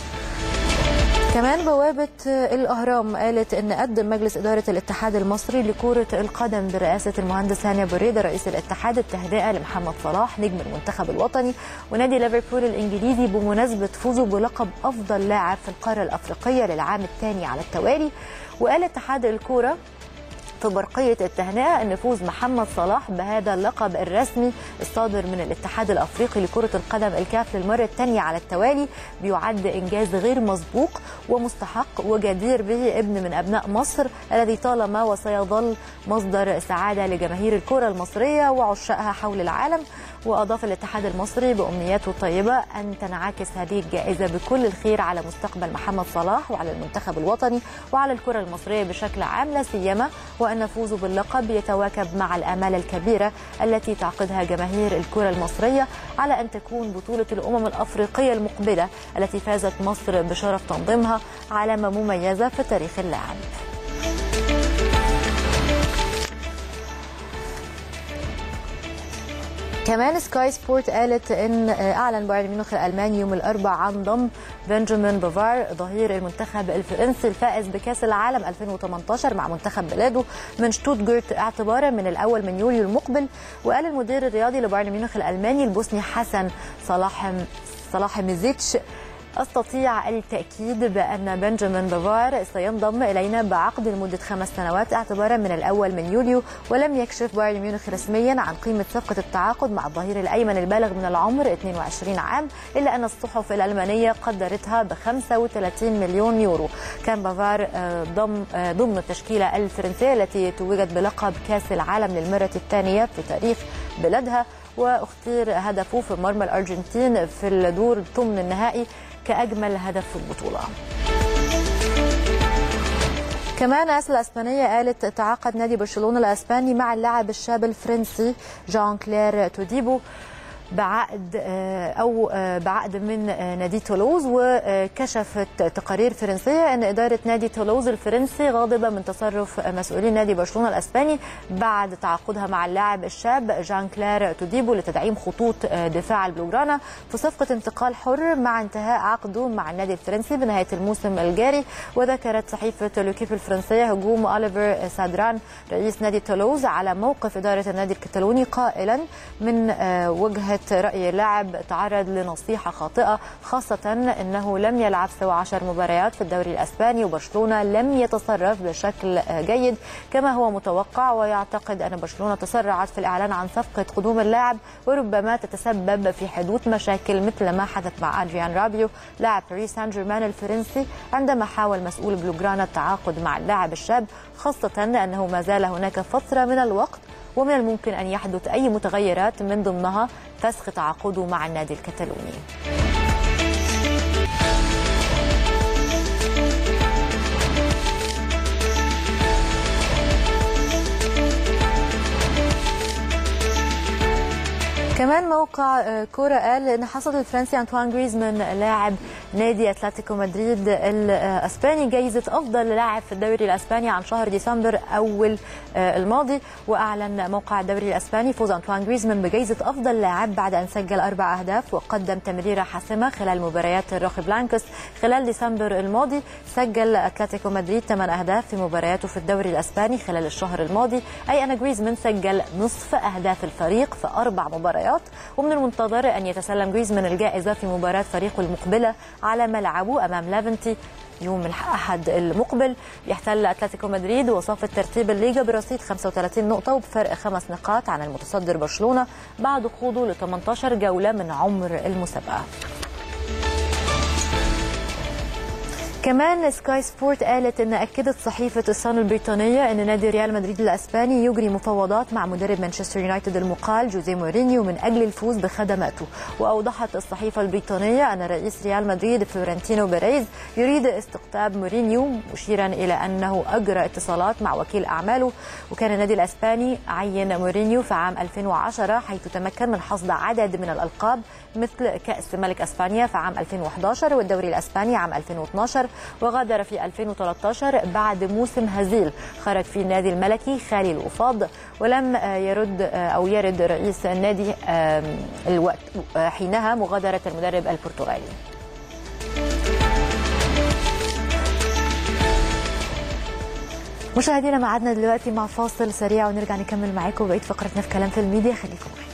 Speaker 1: كمان بوابة الأهرام قالت أن قدم مجلس إدارة الاتحاد المصري لكرة القدم برئاسة المهندس هاني بريدة رئيس الاتحاد التهدئة لمحمد صلاح نجم المنتخب الوطني ونادي ليفربول الإنجليزي بمناسبة فوزه بلقب أفضل لاعب في القارة الأفريقية للعام الثاني على التوالي وقال اتحاد الكورة في برقية التهنئة أن فوز محمد صلاح بهذا اللقب الرسمي الصادر من الاتحاد الأفريقي لكرة القدم الكاف للمرة الثانية على التوالي بيعد إنجاز غير مسبوق ومستحق وجدير به ابن من أبناء مصر الذي طالما وسيظل مصدر سعادة لجماهير الكرة المصرية وعشاقها حول العالم وأضاف الاتحاد المصري بأمنياته الطيبة أن تنعكس هذه الجائزة بكل الخير على مستقبل محمد صلاح وعلى المنتخب الوطني وعلى الكرة المصرية بشكل عام لا سيما وأن فوزه باللقب يتواكب مع الآمال الكبيرة التي تعقدها جماهير الكرة المصرية على أن تكون بطولة الأمم الأفريقية المقبلة التي فازت مصر بشرف تنظيمها علامة مميزة في تاريخ اللاعب. كمان سكاي سبورت قالت ان اعلن بايرن ميونخ الالماني يوم الاربعاء عن ضم بنجامين بافار ظهير المنتخب الفرنسي الفائز بكاس العالم 2018 مع منتخب بلاده من شتوتجارت اعتبارا من الاول من يوليو المقبل وقال المدير الرياضي لبايرن ميونخ الالماني البوسني حسن صلاح صلاح ميزيتش استطيع التاكيد بان بنجامين بافار سينضم الينا بعقد لمده خمس سنوات اعتبارا من الاول من يوليو ولم يكشف بايرن ميونخ رسميا عن قيمه صفقه التعاقد مع الظهير الايمن البالغ من العمر 22 عام الا ان الصحف الالمانيه قدرتها ب 35 مليون يورو كان بافار ضم ضمن التشكيله الفرنسيه التي توجت بلقب كاس العالم للمره الثانيه في تاريخ بلادها واختير هدفه في مرمى الارجنتين في الدور ثمن النهائي كأجمل هدف في البطولة كمان أس الأسبانية قالت تعاقد نادي برشلونة الأسباني مع اللاعب الشاب الفرنسي جان كلير توديبو بعقد او بعقد من نادي تولوز وكشفت تقارير فرنسيه ان اداره نادي تولوز الفرنسي غاضبه من تصرف مسؤولين نادي برشلونه الاسباني بعد تعاقدها مع اللاعب الشاب جان كلير توديبو لتدعيم خطوط دفاع البلوغرانا في صفقه انتقال حر مع انتهاء عقده مع النادي الفرنسي بنهايه الموسم الجاري وذكرت صحيفه لوكيب الفرنسيه هجوم اوليفر سادران رئيس نادي تولوز على موقف اداره النادي الكتالوني قائلا من وجهه رأي اللاعب تعرض لنصيحة خاطئة خاصة أنه لم يلعب سوى عشر مباريات في الدوري الأسباني وبرشلونة لم يتصرف بشكل جيد كما هو متوقع ويعتقد أن برشلونة تسرعت في الإعلان عن صفقة قدوم اللاعب وربما تتسبب في حدوث مشاكل مثل ما حدث مع أدريان رابيو لاعب باريس سان جيرمان الفرنسي عندما حاول مسؤول بلوغرانا التعاقد مع اللاعب الشاب خاصة أنه ما زال هناك فترة من الوقت ومن الممكن أن يحدث أي متغيرات من ضمنها فسخ تعاقده مع النادي الكتالوني كمان موقع كورة قال ان حصد الفرنسي انطوان جريزمان لاعب نادي اتلتيكو مدريد الاسباني جايزه افضل لاعب في الدوري الاسباني عن شهر ديسمبر اول الماضي واعلن موقع الدوري الاسباني فوز انطوان جريزمان بجائزه افضل لاعب بعد ان سجل اربع اهداف وقدم تمريره حاسمه خلال مباريات الروخي بلانكوس خلال ديسمبر الماضي سجل اتلتيكو مدريد ثمان اهداف في مبارياته في الدوري الاسباني خلال الشهر الماضي اي ان جريزمان سجل نصف اهداف الفريق في اربع مباريات ومن المنتظر ان يتسلم جريزمان الجائزه في مباراه فريقه المقبله على ملعبه امام لافنتي يوم الاحد المقبل يحتل اتلتيكو مدريد وصافه ترتيب الليجا برصيد 35 نقطه وبفرق خمس نقاط عن المتصدر برشلونه بعد خوضه ل 18 جوله من عمر المسابقه كمان سكاي سبورت قالت ان اكدت صحيفه الصن البريطانيه ان نادي ريال مدريد الاسباني يجري مفاوضات مع مدرب مانشستر يونايتد المقال جوزيه مورينيو من اجل الفوز بخدماته واوضحت الصحيفه البريطانيه ان رئيس ريال مدريد فلورنتينو بيريز يريد استقطاب مورينيو مشيرا الى انه اجرى اتصالات مع وكيل اعماله وكان النادي الاسباني عين مورينيو في عام 2010 حيث تمكن من حصد عدد من الالقاب مثل كاس ملك اسبانيا في عام 2011 والدوري الاسباني عام 2012 وغادر في 2013 بعد موسم هزيل خرج فيه النادي الملكي خالي الوفاض ولم يرد او يرد رئيس النادي الوقت حينها مغادره المدرب البرتغالي مشاهدينا معادنا دلوقتي مع فاصل سريع ونرجع نكمل معاكم بقيه فقرتنا في كلام في الميديا خليكم معانا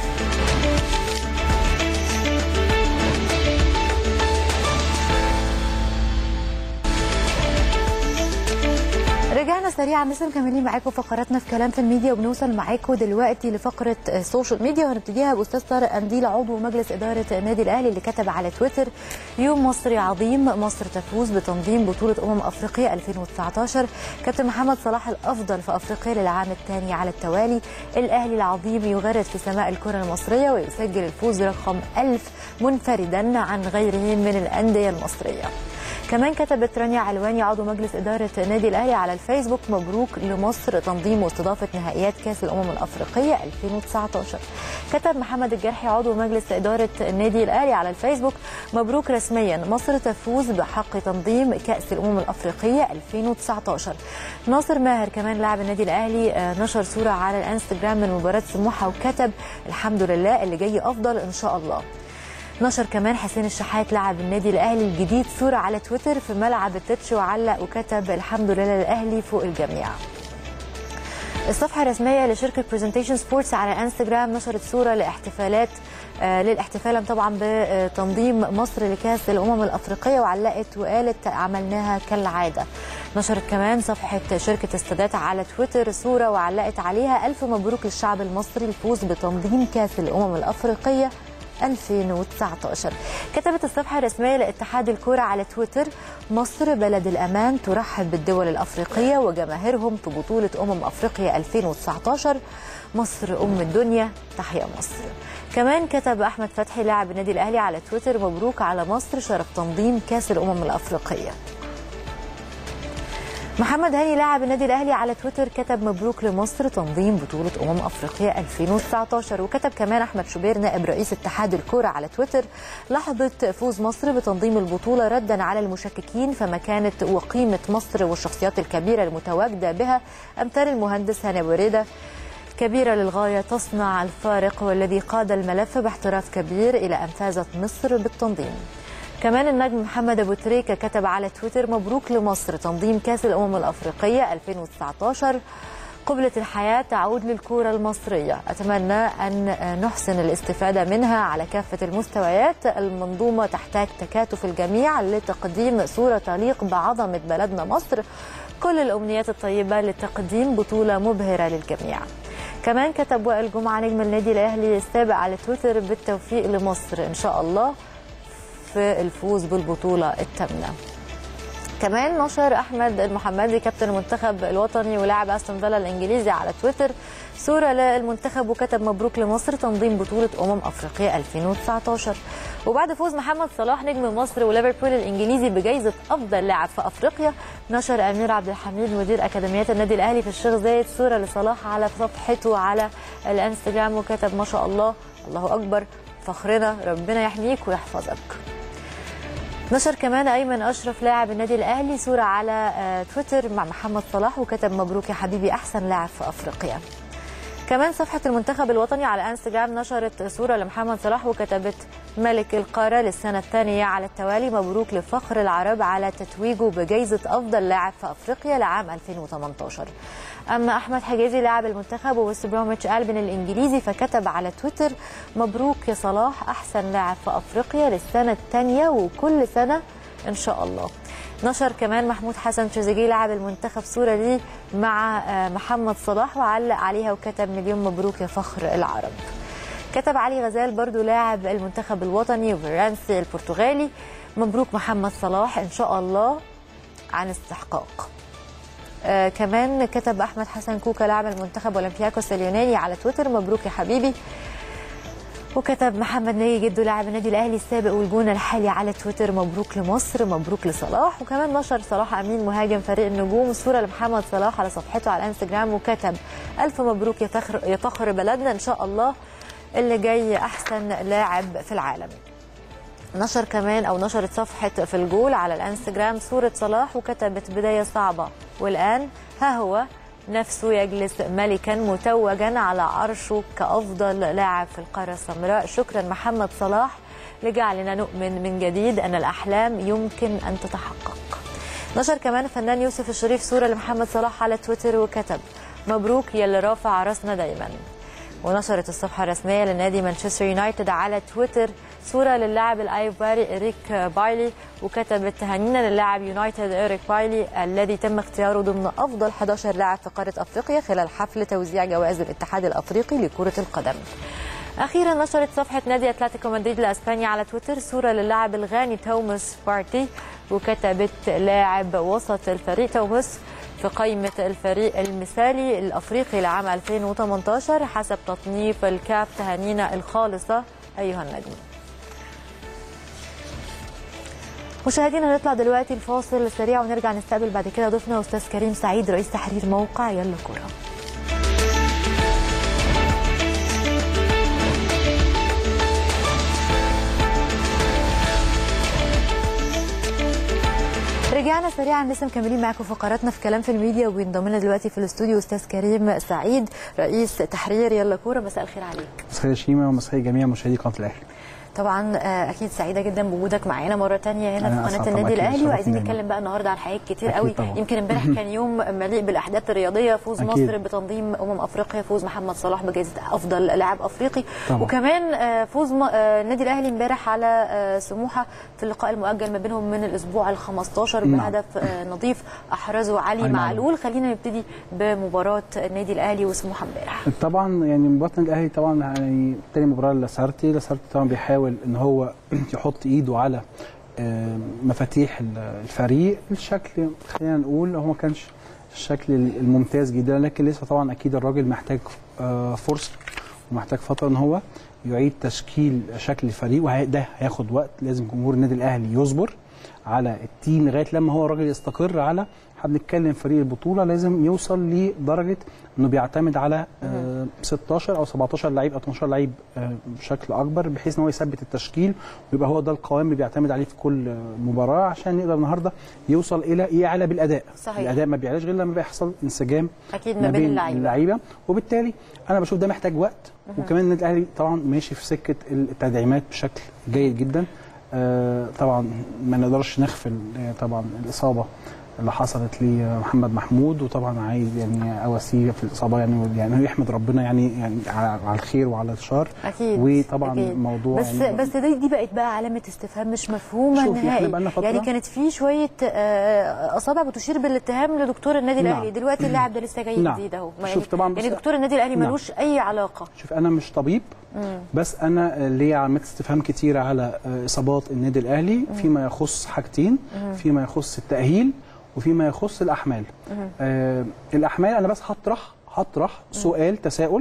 Speaker 1: رجعنا سريعا لسه مكملين معاكم فقراتنا في كلام في الميديا وبنوصل معاكم دلوقتي لفقره السوشيال ميديا وهنبتديها باستاذ طارق قنديل عضو مجلس اداره النادي الاهلي اللي كتب على تويتر يوم مصري عظيم مصر تفوز بتنظيم بطوله امم افريقيا 2019 كابتن محمد صلاح الافضل في افريقيا للعام الثاني على التوالي الاهلي العظيم يغرد في سماء الكره المصريه ويسجل الفوز رقم 1000 منفردا عن غيره من الانديه المصريه كمان كتبت رانيا علواني عضو مجلس إدارة النادي الأهلي على الفيسبوك مبروك لمصر تنظيم واستضافة نهائيات كأس الأمم الأفريقية 2019 كتب محمد الجرحي عضو مجلس إدارة النادي الأهلي على الفيسبوك مبروك رسميا مصر تفوز بحق تنظيم كأس الأمم الأفريقية 2019 ناصر ماهر كمان لاعب النادي الأهلي نشر صورة على الانستجرام من مباراة سموحة وكتب الحمد لله اللي جاي أفضل إن شاء الله نشر كمان حسين الشحات لاعب النادي الاهلي الجديد صوره على تويتر في ملعب التتش وعلق وكتب الحمد لله للاهلي فوق الجميع الصفحه الرسميه لشركه برزنتيشن سبورتس على انستجرام نشرت صوره لاحتفالات آه للاحتفال طبعا بتنظيم مصر لكاس الامم الافريقيه وعلقت وقالت عملناها كالعاده نشرت كمان صفحه شركه استادات على تويتر صوره وعلقت عليها الف مبروك للشعب المصري الفوز بتنظيم كاس الامم الافريقيه 2019 كتبت الصفحة الرسمية لاتحاد الكرة على تويتر مصر بلد الأمان ترحب بالدول الأفريقية وجماهيرهم في بطولة أمم أفريقيا 2019 مصر أم الدنيا تحيا مصر كمان كتب أحمد فتحي لاعب النادي الأهلي على تويتر مبروك على مصر شرف تنظيم كأس الأمم الأفريقية محمد هاني لاعب النادي الاهلي على تويتر كتب مبروك لمصر تنظيم بطوله امم افريقيا 2019 وكتب كمان احمد شوبير نائب رئيس اتحاد الكوره على تويتر لحظه فوز مصر بتنظيم البطوله ردا على المشككين فمكانه وقيمه مصر والشخصيات الكبيره المتواجده بها امثال المهندس هاني وريده كبيرة للغاية تصنع الفارق والذي قاد الملف باحتراف كبير إلى أن فازت مصر بالتنظيم كمان النجم محمد ابو تريكه كتب على تويتر مبروك لمصر تنظيم كاس الامم الافريقيه 2019 قبلة الحياة تعود للكورة المصرية أتمنى أن نحسن الاستفادة منها على كافة المستويات المنظومة تحتاج تكاتف الجميع لتقديم صورة تليق بعظمة بلدنا مصر كل الأمنيات الطيبة لتقديم بطولة مبهرة للجميع كمان كتب وائل جمعة نجم النادي الأهلي السابق على تويتر بالتوفيق لمصر إن شاء الله في الفوز بالبطولة الثامنة كمان نشر احمد المحمدي كابتن المنتخب الوطني ولاعب استون فيلا الانجليزي على تويتر صوره للمنتخب وكتب مبروك لمصر تنظيم بطوله امم افريقيا 2019 وبعد فوز محمد صلاح نجم مصر وليفربول الانجليزي بجائزه افضل لاعب في افريقيا نشر امير عبد الحميد مدير اكاديميات النادي الاهلي في الشيخ زايد صوره لصلاح على صفحته على الانستجرام وكتب ما شاء الله الله اكبر فخرنا ربنا يحميك ويحفظك نشر كمان ايمن اشرف لاعب النادي الاهلي صوره على تويتر مع محمد صلاح وكتب مبروك يا حبيبي احسن لاعب في افريقيا كمان صفحة المنتخب الوطني على انستجرام نشرت صورة لمحمد صلاح وكتبت ملك القارة للسنة الثانية على التوالي مبروك لفخر العرب على تتويجه بجائزة أفضل لاعب في أفريقيا لعام 2018 أما أحمد حجازي لاعب المنتخب ووست بروميتش ألبن الإنجليزي فكتب على تويتر مبروك يا صلاح أحسن لاعب في أفريقيا للسنة الثانية وكل سنة إن شاء الله نشر كمان محمود حسن تريزيجيه لاعب المنتخب صوره ليه مع محمد صلاح وعلق عليها وكتب مليون مبروك يا فخر العرب كتب علي غزال برضو لاعب المنتخب الوطني وفيرانسي البرتغالي مبروك محمد صلاح ان شاء الله عن استحقاق آه كمان كتب احمد حسن كوكا لاعب المنتخب اولمبياكوس اليوناني على تويتر مبروك يا حبيبي وكتب محمد ناجي جدو لاعب النادي الاهلي السابق والجونه الحالي على تويتر مبروك لمصر مبروك لصلاح وكمان نشر صلاح امين مهاجم فريق النجوم صوره لمحمد صلاح على صفحته على الانستجرام وكتب الف مبروك يا فخر يا فخر بلدنا ان شاء الله اللي جاي احسن لاعب في العالم نشر كمان او نشرت صفحه في الجول على الانستجرام صوره صلاح وكتبت بدايه صعبه والان ها هو نفسه يجلس ملكا متوجا على عرشه كأفضل لاعب في القارة السمراء شكرا محمد صلاح لجعلنا نؤمن من جديد أن الأحلام يمكن أن تتحقق نشر كمان الفنان يوسف الشريف صورة لمحمد صلاح على تويتر وكتب مبروك يا اللي رافع راسنا دايما ونشرت الصفحة الرسمية لنادي مانشستر يونايتد على تويتر صورة للاعب الأيفواري إريك بايلي وكتبت تهانينا للاعب يونايتد إريك بايلي الذي تم اختياره ضمن أفضل 11 لاعب في قارة أفريقيا خلال حفل توزيع جوائز الاتحاد الأفريقي لكرة القدم أخيرا نشرت صفحة نادي أتلتيكو مدريد الأسباني على تويتر صورة للاعب الغاني توماس بارتي وكتبت لاعب وسط الفريق توماس في قائمة الفريق المثالي الأفريقي لعام 2018 حسب تصنيف الكاف تهانينا الخالصة أيها النجم مشاهدينا هنطلع دلوقتي الفاصل سريع ونرجع نستقبل بعد كده ضيفنا استاذ كريم سعيد رئيس تحرير موقع يلا كوره رجعنا سريعا لسه مكملين معاكم فقراتنا في كلام في الميديا وبينضم لنا دلوقتي في الاستوديو استاذ كريم سعيد رئيس تحرير يلا كوره مساء الخير عليك
Speaker 2: مساء شيماء ومساء جميع مشاهدي قناه الاهلي
Speaker 1: طبعا آه، اكيد سعيده جدا بوجودك معانا مره تانية هنا
Speaker 2: أنا
Speaker 1: في
Speaker 2: أسعد
Speaker 1: قناه
Speaker 2: طبعاً،
Speaker 1: النادي
Speaker 2: أكيد
Speaker 1: الاهلي وعايزين
Speaker 2: شرفني
Speaker 1: نتكلم بقى النهارده عن حاجات كتير
Speaker 2: أكيد
Speaker 1: قوي
Speaker 2: طبعاً.
Speaker 1: يمكن امبارح كان يوم مليء بالاحداث الرياضيه فوز
Speaker 2: أكيد.
Speaker 1: مصر بتنظيم امم افريقيا فوز محمد صلاح بجائزه افضل لاعب افريقي
Speaker 2: طبعاً.
Speaker 1: وكمان آه، فوز م- آه، النادي الاهلي امبارح على آه، سموحه في اللقاء المؤجل ما بينهم من الاسبوع ال 15
Speaker 2: نعم.
Speaker 1: بهدف آه، نظيف احرزه علي
Speaker 2: علي معلول.
Speaker 1: معلول خلينا نبتدي بمباراه النادي الاهلي وسموحه امبارح
Speaker 2: طبعا يعني مباراه النادي الاهلي طبعا يعني تاني مباراه لاسارتي لاسارتي طبعا بيحاول ان هو يحط ايده على آه، مفاتيح ال- الفريق الشكل خلينا نقول هو ما كانش الشكل الممتاز جدا لكن لسه طبعا اكيد الراجل محتاج آه، فرصه ومحتاج فتره ان هو يعيد تشكيل شكل الفريق وده هياخد وقت لازم جمهور النادي الاهلي يصبر على التيم لغايه لما هو الراجل يستقر على احنا بنتكلم فريق البطوله لازم يوصل لدرجه انه بيعتمد على آه 16 او 17 لعيب او 18 لعيب آه بشكل اكبر بحيث ان هو يثبت التشكيل ويبقى هو ده القوام اللي بيعتمد عليه في كل آه، مباراه عشان يقدر النهارده يوصل الى يعلى بالاداء
Speaker 1: صحيح.
Speaker 2: الاداء ما بيعلاش غير لما بيحصل انسجام
Speaker 1: اكيد ما بين اللعيبه
Speaker 2: اللعيبه وبالتالي انا بشوف ده محتاج وقت وكمان النادي الاهلي طبعا ماشي في سكه التدعيمات بشكل جيد جدا آه طبعا ما نقدرش نغفل آه، طبعا الاصابه اللي حصلت لمحمد محمود وطبعا عايز يعني اواسيه في الاصابه يعني يعني هو يحمد ربنا يعني يعني على على الخير وعلى الشر
Speaker 1: اكيد
Speaker 2: وطبعا
Speaker 1: أكيد.
Speaker 2: موضوع
Speaker 1: بس
Speaker 2: يعني
Speaker 1: بس دي دي بقت بقى علامه استفهام مش مفهومه
Speaker 2: شوفي، إحنا
Speaker 1: نهائي
Speaker 2: بقالنا فترة-
Speaker 1: يعني كانت في شويه آه، اصابع بتشير بالاتهام لدكتور النادي
Speaker 2: نعم.
Speaker 1: الاهلي دلوقتي اللاعب ده لسه جاي
Speaker 2: نعم.
Speaker 1: جديد اهو ما
Speaker 2: شوف طبعاً
Speaker 1: يعني
Speaker 2: بص-
Speaker 1: دكتور النادي الاهلي
Speaker 2: نعم.
Speaker 1: ملوش اي علاقه
Speaker 2: شوف انا مش طبيب بس انا ليا علامات استفهام كتيره على آه، اصابات النادي الاهلي فيما يخص حاجتين فيما يخص التاهيل وفيما يخص الاحمال آه الاحمال انا بس هطرح هطرح سؤال تساؤل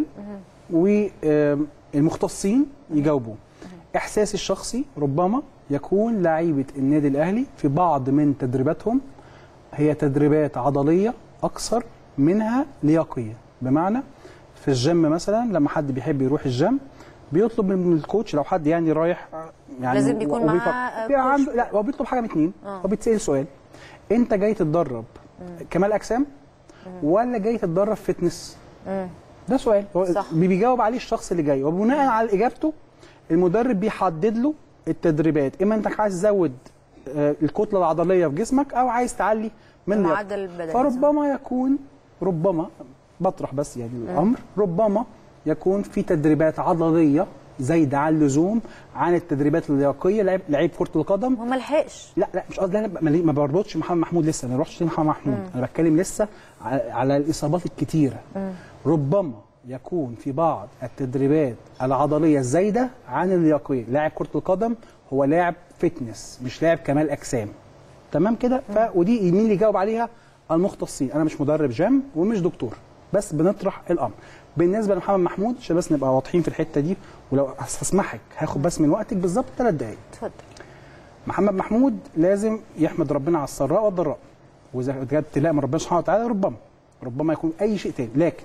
Speaker 2: والمختصين يجاوبوا احساسي الشخصي ربما يكون لعيبه النادي الاهلي في بعض من تدريباتهم هي تدريبات عضليه اكثر منها لياقيه بمعنى في الجيم مثلا لما حد بيحب يروح الجيم بيطلب من الكوتش لو حد يعني رايح يعني
Speaker 1: لازم بيكون
Speaker 2: وبيفكر-
Speaker 1: معاه
Speaker 2: بيبقى
Speaker 1: كوتش.
Speaker 2: عنده لا هو بيطلب حاجه من اتنين
Speaker 1: آه.
Speaker 2: هو بيتسال سؤال انت جاي تتدرب كمال اجسام ولا جاي تتدرب فتنس
Speaker 1: مم.
Speaker 2: ده سؤال هو
Speaker 1: صح.
Speaker 2: بيجاوب عليه الشخص اللي جاي وبناء على اجابته المدرب بيحدد له التدريبات اما انت عايز تزود آه، الكتله العضليه في جسمك او عايز تعلي من لياقتك.
Speaker 1: معدل البدني
Speaker 2: فربما يكون ربما بطرح بس يعني الامر ربما يكون في تدريبات عضليه زايده عن اللزوم عن التدريبات اللياقيه لعيب لعيب كره القدم
Speaker 1: هو ما لحقش
Speaker 2: لا لا مش قصدي لا لا، ما ما بربطش محمد محمود لسه ما رحتش لمحمد محمود انا بتكلم لسه على, على الاصابات الكتيره ربما يكون في بعض التدريبات العضليه الزايده عن اللياقيه لاعب كره القدم هو لاعب فتنس مش لاعب كمال اجسام تمام كده ف ودي مين اللي يجاوب عليها المختصين انا مش مدرب جيم ومش دكتور بس بنطرح الامر بالنسبه لمحمد محمود عشان بس نبقى واضحين في الحته دي ولو هسمحك هاخد بس من وقتك بالظبط ثلاث دقائق
Speaker 1: اتفضل
Speaker 2: محمد محمود لازم يحمد ربنا على السراء والضراء واذا جت ابتلاء من ربنا سبحانه وتعالى ربما ربما يكون اي شيء تاني لكن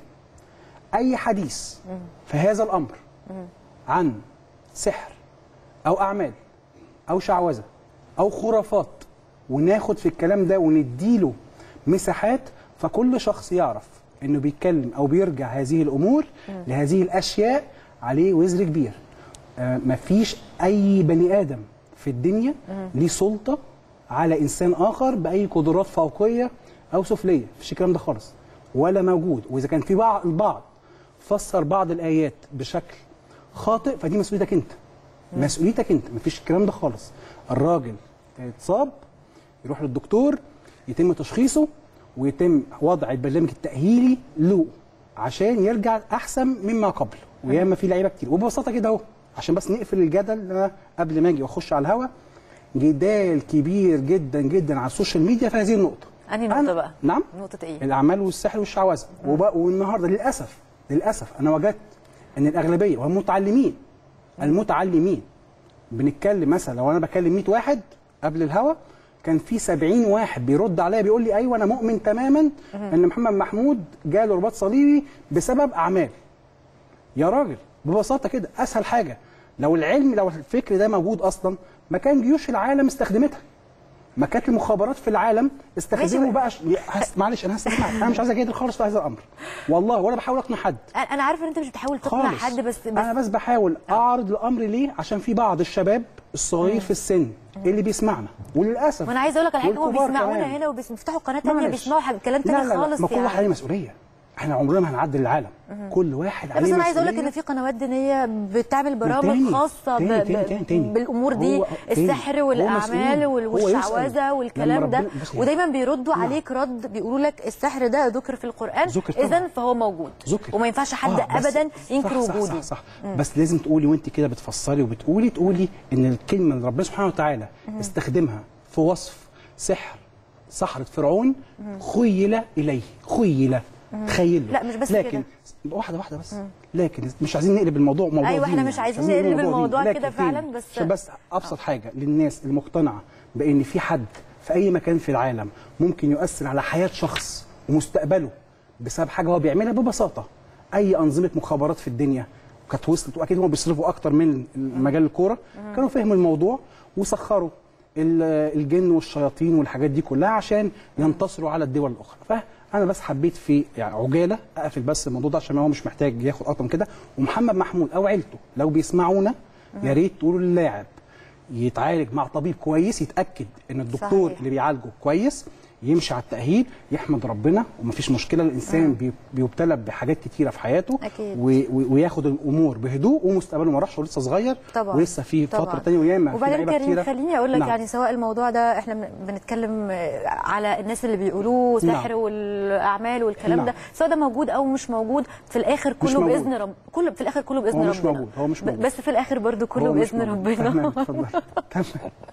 Speaker 2: اي حديث في هذا الامر عن سحر او اعمال او شعوذه او خرافات وناخد في الكلام ده ونديله مساحات فكل شخص يعرف انه بيتكلم او بيرجع هذه الامور لهذه الاشياء عليه وزر كبير آه مفيش اي بني ادم في الدنيا ليه سلطه على انسان اخر باي قدرات فوقيه او سفليه مفيش الكلام ده خالص ولا موجود واذا كان في بعض البعض فسر بعض الايات بشكل خاطئ فدي مسؤوليتك انت مسؤوليتك انت مفيش الكلام ده خالص الراجل اتصاب يروح للدكتور يتم تشخيصه ويتم وضع البرنامج التاهيلي له عشان يرجع احسن مما قبل وياما في لعيبه كتير وببساطه كده اهو عشان بس نقفل الجدل اللي أنا قبل ما اجي واخش على الهوا جدال كبير جدا جدا على السوشيال ميديا في هذه النقطه
Speaker 1: انهي نقطه
Speaker 2: أنا-
Speaker 1: بقى
Speaker 2: نعم
Speaker 1: نقطه ايه
Speaker 2: الاعمال والسحر والشعوذه وب- والنهارده للاسف للاسف انا وجدت ان الاغلبيه وهم متعلمين المتعلمين بنتكلم مثلا لو انا بكلم 100 واحد قبل الهوا كان في 70 واحد بيرد عليا بيقول لي ايوه انا مؤمن تماما ان محمد محمود جاله رباط صليبي بسبب اعمال يا راجل ببساطه كده اسهل حاجه لو العلم لو الفكر ده موجود اصلا ما كان جيوش العالم استخدمتها ما كانت المخابرات في العالم استخدموا
Speaker 1: ماشي.
Speaker 2: بقى ش... هس... معلش انا هسمعك انا مش عايز اجادل خالص في هذا الامر والله ولا بحاول اقنع حد
Speaker 1: انا أنا عارفه ان انت مش بتحاول تقنع
Speaker 2: خالص
Speaker 1: حد بس, بس
Speaker 2: انا بس بحاول اعرض الامر ليه عشان في بعض الشباب الصغير في السن اللي بيسمعنا وللاسف
Speaker 1: وانا عايزه اقول لك على حاجه هم
Speaker 2: والكبار
Speaker 1: بيسمعونا
Speaker 2: كمان.
Speaker 1: هنا وبيفتحوا قناه ثانيه
Speaker 2: معلش.
Speaker 1: بيسمعوا حاجة كلام
Speaker 2: لا
Speaker 1: تاني
Speaker 2: لا لا
Speaker 1: خالص
Speaker 2: ما كل واحد
Speaker 1: يعني
Speaker 2: عليه مسؤوليه احنا عمرنا ما هنعدل العالم كل واحد
Speaker 1: لا،
Speaker 2: عليه
Speaker 1: بس انا عايزه اقول لك
Speaker 2: مسؤولية.
Speaker 1: ان في قنوات دينيه بتعمل برامج
Speaker 2: تاني،
Speaker 1: خاصه ب...
Speaker 2: تاني،
Speaker 1: ب...
Speaker 2: تاني، تاني، تاني.
Speaker 1: بالامور دي
Speaker 2: هو- تاني.
Speaker 1: السحر
Speaker 2: هو
Speaker 1: والاعمال
Speaker 2: مسؤول.
Speaker 1: وال-
Speaker 2: هو يسأل.
Speaker 1: والشعوذه
Speaker 2: لما
Speaker 1: والكلام ده
Speaker 2: ربنا- بص يعني.
Speaker 1: ودايما بيردوا
Speaker 2: نعم.
Speaker 1: عليك رد بيقولوا لك السحر ده ذكر في القران
Speaker 2: ذكر طبعا.
Speaker 1: اذا فهو موجود
Speaker 2: ذكر
Speaker 1: وما ينفعش حد
Speaker 2: آه، بس-
Speaker 1: ابدا ينكر
Speaker 2: صح
Speaker 1: وجوده
Speaker 2: صح صح, صح. بس لازم تقولي وانت كده بتفسري وبتقولي تقولي ان الكلمه اللي ربنا سبحانه وتعالى استخدمها في وصف سحر سحرة فرعون خيل اليه خيل تخيل له.
Speaker 1: لا، مش بس
Speaker 2: لكن
Speaker 1: كده.
Speaker 2: واحده واحده بس لكن مش عايزين نقلب الموضوع موضوع
Speaker 1: أيوة، إحنا
Speaker 2: ديني
Speaker 1: مش
Speaker 2: يعني.
Speaker 1: عايزين
Speaker 2: نقلب
Speaker 1: نقلب
Speaker 2: الموضوع
Speaker 1: الموضوع
Speaker 2: ديني.
Speaker 1: كده
Speaker 2: لكن تاني،
Speaker 1: فعلا، بس-
Speaker 2: عشان بس ابسط حاجه للناس المقتنعه بان في حد في اي مكان في العالم ممكن يؤثر على حياه شخص ومستقبله بسبب حاجه هو بيعملها ببساطه اي انظمه مخابرات في الدنيا كانت وصلت واكيد هم بيصرفوا اكتر من مجال الكوره كانوا فهموا الموضوع وسخروا ال- الجن والشياطين والحاجات دي كلها عشان ينتصروا على الدول الاخرى فانا بس حبيت في يعني عجاله اقفل بس الموضوع ده عشان هو مش محتاج ياخد اكتر من كده ومحمد محمود او عيلته لو بيسمعونا يا ريت تقولوا للاعب يتعالج مع طبيب كويس يتاكد ان الدكتور
Speaker 1: صحيح.
Speaker 2: اللي بيعالجه كويس يمشي على التاهيل يحمد ربنا ومفيش مشكله الانسان بي- بيبتلى بحاجات كتيره في حياته
Speaker 1: أكيد.
Speaker 2: و- و- وياخد الامور بهدوء ومستقبله ما راحش ولسه صغير
Speaker 1: طبعا
Speaker 2: ولسه في
Speaker 1: طبعا.
Speaker 2: فتره ثانيه وياما في
Speaker 1: وبعدين
Speaker 2: لعيبة
Speaker 1: كريم
Speaker 2: كتيرة.
Speaker 1: خليني اقول لك
Speaker 2: نعم.
Speaker 1: يعني سواء الموضوع ده احنا بن- بنتكلم آه، على الناس اللي بيقولوه
Speaker 2: نعم.
Speaker 1: سحر والاعمال والكلام
Speaker 2: نعم.
Speaker 1: ده سواء ده موجود او مش موجود في الاخر كله
Speaker 2: موجود.
Speaker 1: باذن رب كله في الاخر كله باذن
Speaker 2: هو
Speaker 1: ربنا
Speaker 2: مش موجود، هو مش
Speaker 1: ب-
Speaker 2: موجود.
Speaker 1: بس في الاخر برضو كله
Speaker 2: هو مش
Speaker 1: باذن
Speaker 2: موجود.
Speaker 1: ربنا
Speaker 2: تمام اتفضل تمام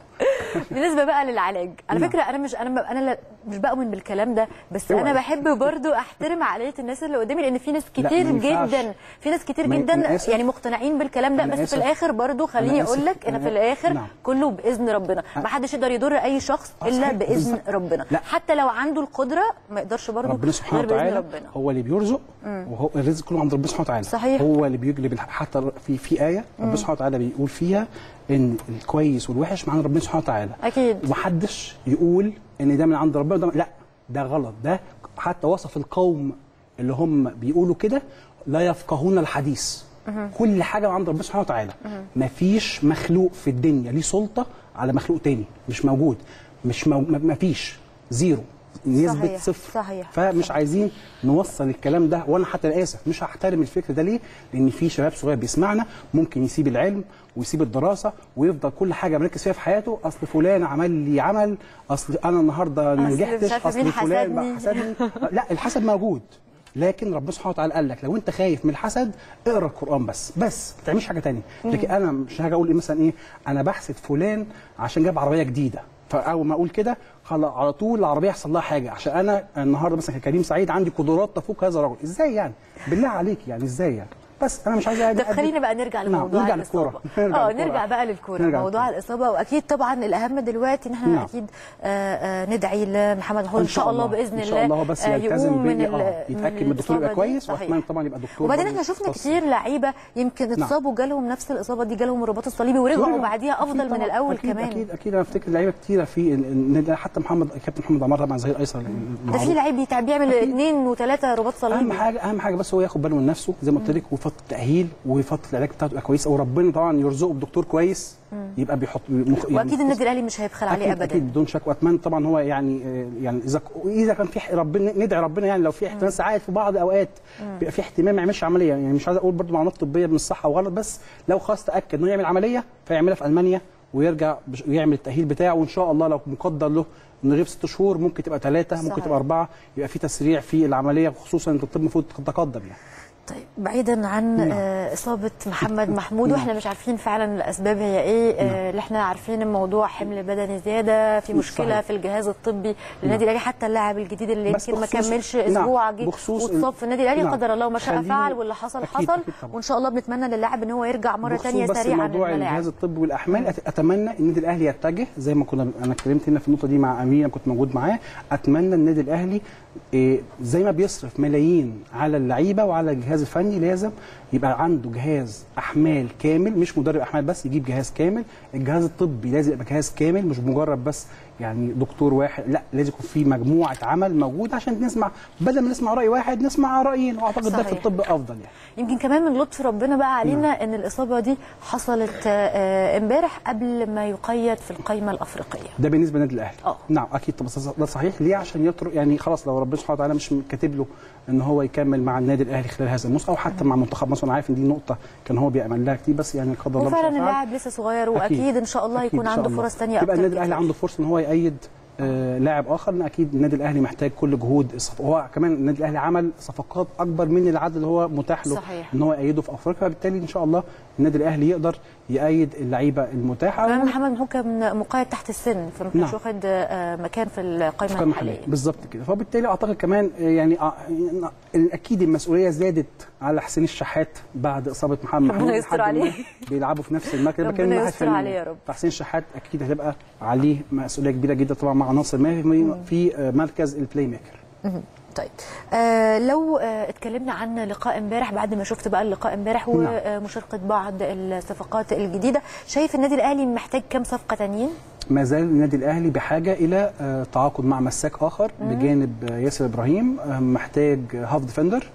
Speaker 1: بالنسبه بقى للعلاج على
Speaker 2: نعم.
Speaker 1: فكره انا مش انا انا لا- مش بؤمن بالكلام ده بس
Speaker 2: اوعي.
Speaker 1: انا بحب برضو احترم عقليه الناس اللي قدامي لان في ناس
Speaker 2: لا،
Speaker 1: كتير
Speaker 2: ما ينفعش.
Speaker 1: جدا في ناس كتير
Speaker 2: ما-
Speaker 1: جدا
Speaker 2: أنا آسف.
Speaker 1: يعني مقتنعين بالكلام ده
Speaker 2: أنا
Speaker 1: بس في
Speaker 2: آسف.
Speaker 1: الاخر برضو خليني
Speaker 2: آسف.
Speaker 1: اقول لك ان
Speaker 2: أنا-
Speaker 1: في الاخر
Speaker 2: نعم.
Speaker 1: كله باذن ربنا ما حدش يقدر يضر اي شخص
Speaker 2: آه،
Speaker 1: الا
Speaker 2: صحيح.
Speaker 1: باذن
Speaker 2: بالظبط.
Speaker 1: ربنا
Speaker 2: لا.
Speaker 1: حتى لو عنده القدره ما يقدرش برضو
Speaker 2: ربنا سبحانه
Speaker 1: غير باذن
Speaker 2: وتعالى
Speaker 1: ربنا
Speaker 2: هو اللي بيرزق وهو الرزق كله عند ربنا سبحانه وتعالى
Speaker 1: صحيح.
Speaker 2: هو اللي بيجلب الح- حتى في في ايه ربنا سبحانه وتعالى بيقول فيها ان الكويس والوحش من عند ربنا سبحانه وتعالى
Speaker 1: اكيد
Speaker 2: ومحدش يقول ان ده من عند ربنا ده لا ده غلط ده حتى وصف القوم اللي هم بيقولوا كده لا يفقهون الحديث كل حاجه من عند ربنا سبحانه وتعالى مفيش مخلوق في الدنيا ليه سلطه على مخلوق تاني مش موجود مش مو... م- مفيش زيرو نسبة
Speaker 1: صحيح،
Speaker 2: صفر
Speaker 1: صحيح.
Speaker 2: فمش عايزين نوصل الكلام ده وانا حتى أنا اسف مش هحترم الفكر ده ليه؟ لان في شباب صغير بيسمعنا ممكن يسيب العلم ويسيب الدراسه ويفضل كل حاجه مركز فيها في حياته اصل فلان عمل لي عمل اصل انا النهارده ما
Speaker 1: أصل مش
Speaker 2: نجحتش
Speaker 1: عارفة
Speaker 2: اصل
Speaker 1: مين
Speaker 2: فلان بقى
Speaker 1: حسدني.
Speaker 2: حسدني لا الحسد موجود لكن ربنا سبحانه وتعالى قال لك لو انت خايف من الحسد اقرا القران بس بس ما تعملش حاجه تانية لكن انا مش هاجي اقول إيه مثلا ايه انا بحسد فلان عشان جاب عربيه جديده فاول ما اقول كده خلاص على طول العربيه يحصل لها حاجه عشان انا النهارده مثلا كريم سعيد عندي قدرات تفوق هذا الرجل ازاي يعني بالله عليك يعني ازاي يعني بس انا مش عايز
Speaker 1: طب خلينا بقى نرجع
Speaker 2: نعم،
Speaker 1: لموضوع
Speaker 2: نرجع
Speaker 1: الاصابه
Speaker 2: للكورة.
Speaker 1: اه
Speaker 2: نرجع
Speaker 1: نرجع
Speaker 2: للكورة.
Speaker 1: بقى للكوره
Speaker 2: نرجع
Speaker 1: موضوع
Speaker 2: للكورة.
Speaker 1: الاصابه واكيد طبعا الاهم دلوقتي ان احنا
Speaker 2: نعم.
Speaker 1: اكيد آه، آه، ندعي لمحمد محمود ان شاء الله باذن
Speaker 2: ان
Speaker 1: الله
Speaker 2: شاء الله هو بس
Speaker 1: آه،
Speaker 2: يلتزم
Speaker 1: يقوم من
Speaker 2: بيه
Speaker 1: ال-
Speaker 2: اه يتاكد من الدكتور يبقى
Speaker 1: الإصابة دي.
Speaker 2: كويس
Speaker 1: صحيح.
Speaker 2: واتمنى طبعا يبقى دكتور
Speaker 1: وبعدين
Speaker 2: برضه
Speaker 1: احنا شفنا
Speaker 2: مختص.
Speaker 1: كتير لعيبه يمكن
Speaker 2: نعم.
Speaker 1: اتصابوا جالهم نفس الاصابه دي جالهم الرباط الصليبي ورجعوا
Speaker 2: ورجعوا.
Speaker 1: بعديها
Speaker 2: أكيد
Speaker 1: افضل من
Speaker 2: طبعاً.
Speaker 1: الاول
Speaker 2: أكيد
Speaker 1: كمان
Speaker 2: اكيد اكيد انا افتكر لعيبه كتيره في النادي حتى محمد كابتن محمد عمار طبعا ظهير ايسر
Speaker 1: ده
Speaker 2: المعروف.
Speaker 1: في لعيب بيتع- بيعمل اثنين وثلاثه رباط
Speaker 2: اهم
Speaker 1: صليبي
Speaker 2: حاجه اهم حاجه بس هو ياخد باله من نفسه زي ما قلت لك وفتره التاهيل وفتره العلاج بتاعته تبقى كويسه وربنا طبعا يرزقه بدكتور كويس يبقى بيحط مخ...
Speaker 1: واكيد النادي الاهلي مش هيبخل عليه
Speaker 2: أكيد
Speaker 1: ابدا
Speaker 2: اكيد بدون شك واتمنى طبعا هو يعني آه، يعني اذا اذا كان في ح- ربنا ندعي ربنا يعني لو في احتمال ساعات في بعض اوقات بيبقى في احتمال ما يعملش عمليه يعني مش عايز اقول برضو معلومات طبيه من صح او غلط بس لو خلاص تاكد انه يعمل عمليه فيعملها في المانيا ويرجع بش- ويعمل التاهيل بتاعه وان شاء الله لو مقدر له انه غير ست شهور ممكن تبقى ثلاثه ممكن
Speaker 1: صحيح.
Speaker 2: تبقى اربعه يبقى في تسريع في العمليه خصوصا ان الطب المفروض تتقدم يعني
Speaker 1: طيب بعيدا عن
Speaker 2: نعم.
Speaker 1: آه، اصابه محمد محمود واحنا مش عارفين فعلا الاسباب هي ايه آه، اللي احنا عارفين الموضوع حمل بدني زياده في مشكله
Speaker 2: صحيح.
Speaker 1: في الجهاز الطبي للنادي الاهلي حتى اللاعب الجديد اللي
Speaker 2: بس
Speaker 1: يمكن ما
Speaker 2: بخصوص-
Speaker 1: كملش
Speaker 2: نعم،
Speaker 1: اسبوع جه
Speaker 2: بخصوص
Speaker 1: واتصاب
Speaker 2: ال-
Speaker 1: في النادي الاهلي
Speaker 2: نعم.
Speaker 1: قدر الله ما شاء
Speaker 2: خليني-
Speaker 1: فعل واللي حصل
Speaker 2: أكيد،
Speaker 1: حصل
Speaker 2: أكيد طبعا.
Speaker 1: وان شاء الله بنتمنى للاعب ان هو يرجع مره
Speaker 2: بخصوص
Speaker 1: ثانيه
Speaker 2: بس
Speaker 1: سريعا
Speaker 2: موضوع
Speaker 1: للملاعب
Speaker 2: الجهاز الطبي والاحمال أت- اتمنى ان النادي الاهلي يتجه زي ما كنا انا اتكلمت هنا في النقطه دي مع امين كنت موجود معاه اتمنى النادي الاهلي إيه، زي ما بيصرف ملايين على اللعيبه وعلى الجهاز الفني لازم يبقى عنده جهاز احمال كامل مش مدرب احمال بس يجيب جهاز كامل الجهاز الطبي لازم يبقى جهاز كامل مش مجرد بس يعني دكتور واحد لا لازم يكون في مجموعه عمل موجوده عشان نسمع بدل ما نسمع راي واحد نسمع رايين واعتقد ده في
Speaker 1: صحيح.
Speaker 2: الطب افضل يعني
Speaker 1: يمكن كمان من لطف ربنا بقى علينا ان الاصابه دي حصلت آه، امبارح قبل ما يقيد في القائمه الافريقيه
Speaker 2: ده بالنسبه للنادي الاهلي
Speaker 1: اه.
Speaker 2: نعم اكيد طب ده صحيح ليه عشان يترك يعني خلاص لو ربنا سبحانه وتعالى مش كاتب له ان هو يكمل مع النادي الاهلي خلال هذا الموسم او حتى مع منتخب مصر انا عارف ان دي نقطه كان هو بيامل لها كتير بس يعني قدر الله مش
Speaker 1: وفعلا
Speaker 2: هيفعل.
Speaker 1: اللاعب لسه صغير واكيد ان شاء الله
Speaker 2: أكيد
Speaker 1: يكون
Speaker 2: إن شاء
Speaker 1: عنده
Speaker 2: الله.
Speaker 1: فرص ثانيه
Speaker 2: يبقى
Speaker 1: اكتر
Speaker 2: النادي الاهلي
Speaker 1: كتير.
Speaker 2: عنده فرصه ان هو يأيد آه لاعب اخر لان اكيد النادي الاهلي محتاج كل جهود الصف... هو كمان النادي الاهلي عمل صفقات اكبر من العدد اللي هو متاح له
Speaker 1: صحيح.
Speaker 2: ان هو يأيده في افريقيا فبالتالي ان شاء الله النادي الاهلي يقدر يأيد اللعيبه المتاحه
Speaker 1: كمان محمد محمود كان مقيد تحت السن فما كانش
Speaker 2: نعم.
Speaker 1: واخد آه، مكان في القائمه
Speaker 2: كان
Speaker 1: الحاليه
Speaker 2: محلي بالظبط كده فبالتالي اعتقد كمان آه، يعني آه، اكيد المسؤوليه زادت على حسين الشحات بعد اصابه محمد
Speaker 1: ربنا
Speaker 2: محمود
Speaker 1: يستر
Speaker 2: لحد ما
Speaker 1: عليه.
Speaker 2: بيلعبوا في نفس المركز
Speaker 1: ربنا
Speaker 2: كان واحد
Speaker 1: يستر
Speaker 2: فني.
Speaker 1: عليه يا رب.
Speaker 2: فحسين الشحات اكيد هتبقى عليه مسؤوليه كبيره جدا طبعا مع ناصر ماهر في آه، مركز البلاي ميكر
Speaker 1: مهم. طيب آه لو آه اتكلمنا عن لقاء امبارح بعد ما شفت بقى اللقاء امبارح
Speaker 2: نعم.
Speaker 1: ومشاركه بعض الصفقات الجديده شايف النادي الاهلي محتاج كام صفقه تانيين
Speaker 2: ما زال النادي الاهلي بحاجه الى آه، تعاقد مع مساك اخر بجانب آه، ياسر ابراهيم آه، محتاج هاف ديفندر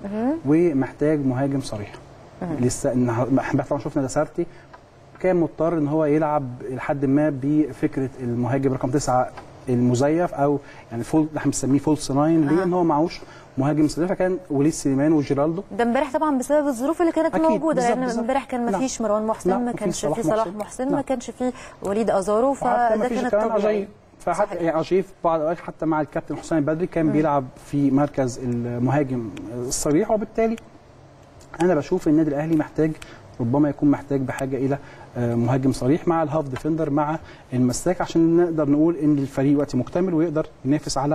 Speaker 2: ومحتاج مهاجم صريح لسه إن احنا طبعا شفنا لاسارتي كان مضطر ان هو يلعب لحد ما بفكره المهاجم رقم تسعه المزيف او يعني فول احنا بنسميه فولس ناين ليه؟
Speaker 1: آه.
Speaker 2: ان هو معهوش مهاجم صريح فكان وليد سليمان وجيرالدو
Speaker 1: ده امبارح طبعا بسبب الظروف اللي كانت
Speaker 2: أكيد،
Speaker 1: موجوده
Speaker 2: بالظبط،
Speaker 1: لان
Speaker 2: بالظبط.
Speaker 1: امبارح كان ما
Speaker 2: نعم.
Speaker 1: فيش مروان محسن
Speaker 2: نعم،
Speaker 1: ما
Speaker 2: مفيش
Speaker 1: كانش
Speaker 2: صلاح
Speaker 1: في صلاح
Speaker 2: محسن.
Speaker 1: محسن ما
Speaker 2: نعم.
Speaker 1: كانش في وليد ازارو
Speaker 2: وحتى ما
Speaker 1: فده
Speaker 2: فيش
Speaker 1: كان
Speaker 2: كمان
Speaker 1: الطبيعي
Speaker 2: اجايب فحتى
Speaker 1: صحيح.
Speaker 2: يعني اجايب في بعض الاوقات حتى مع الكابتن حسام البدري كان بيلعب في مركز المهاجم الصريح وبالتالي انا بشوف النادي الاهلي محتاج ربما يكون محتاج بحاجه الى آه، مهاجم صريح مع الهاف ديفندر مع المساك عشان نقدر نقول ان الفريق وقت مكتمل ويقدر ينافس على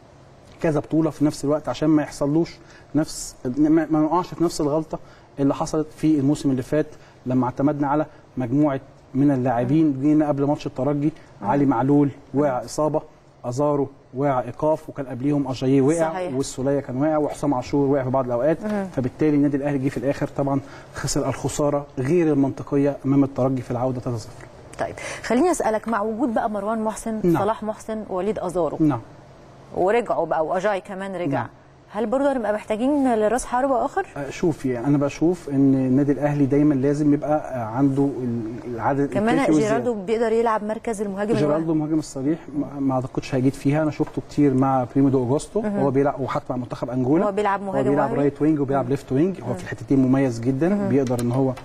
Speaker 2: كذا بطوله في نفس الوقت عشان ما يحصلوش نفس ما ما نقعش في نفس الغلطه اللي حصلت في الموسم اللي فات لما اعتمدنا على مجموعه من اللاعبين جينا قبل ماتش الترجي علي معلول وقع اصابه ازارو وقع ايقاف وكان قبليهم اجاييه وقع
Speaker 1: صحيح.
Speaker 2: والسوليه كان واقع وحسام عاشور وقع في بعض الاوقات فبالتالي النادي الاهلي جه في الاخر طبعا خسر الخساره غير المنطقيه امام الترجي في العوده 3-0
Speaker 1: طيب خليني اسالك مع وجود بقى مروان محسن
Speaker 2: نعم.
Speaker 1: صلاح محسن ووليد ازارو
Speaker 2: نعم
Speaker 1: ورجعوا بقى واجاي كمان رجع
Speaker 2: نعم.
Speaker 1: هل برضه هنبقى محتاجين لراس حربة اخر؟
Speaker 2: شوف يعني انا بشوف ان النادي الاهلي دايما لازم يبقى عنده العدد
Speaker 1: كمان
Speaker 2: الكافي والزيادة.
Speaker 1: جيرالدو بيقدر يلعب مركز المهاجم
Speaker 2: جيرالدو
Speaker 1: الواحد.
Speaker 2: مهاجم الصريح ما- ما اعتقدش هيجيد فيها انا شفته كتير مع بريمو دو اوجوستو هو بيلعب وحتى مع منتخب انجولا
Speaker 1: هو بيلعب مهاجم
Speaker 2: هو بيلعب
Speaker 1: وهمي.
Speaker 2: رايت وينج وبيلعب ليفت وينج هو في الحتتين مميز جدا بيقدر ان هو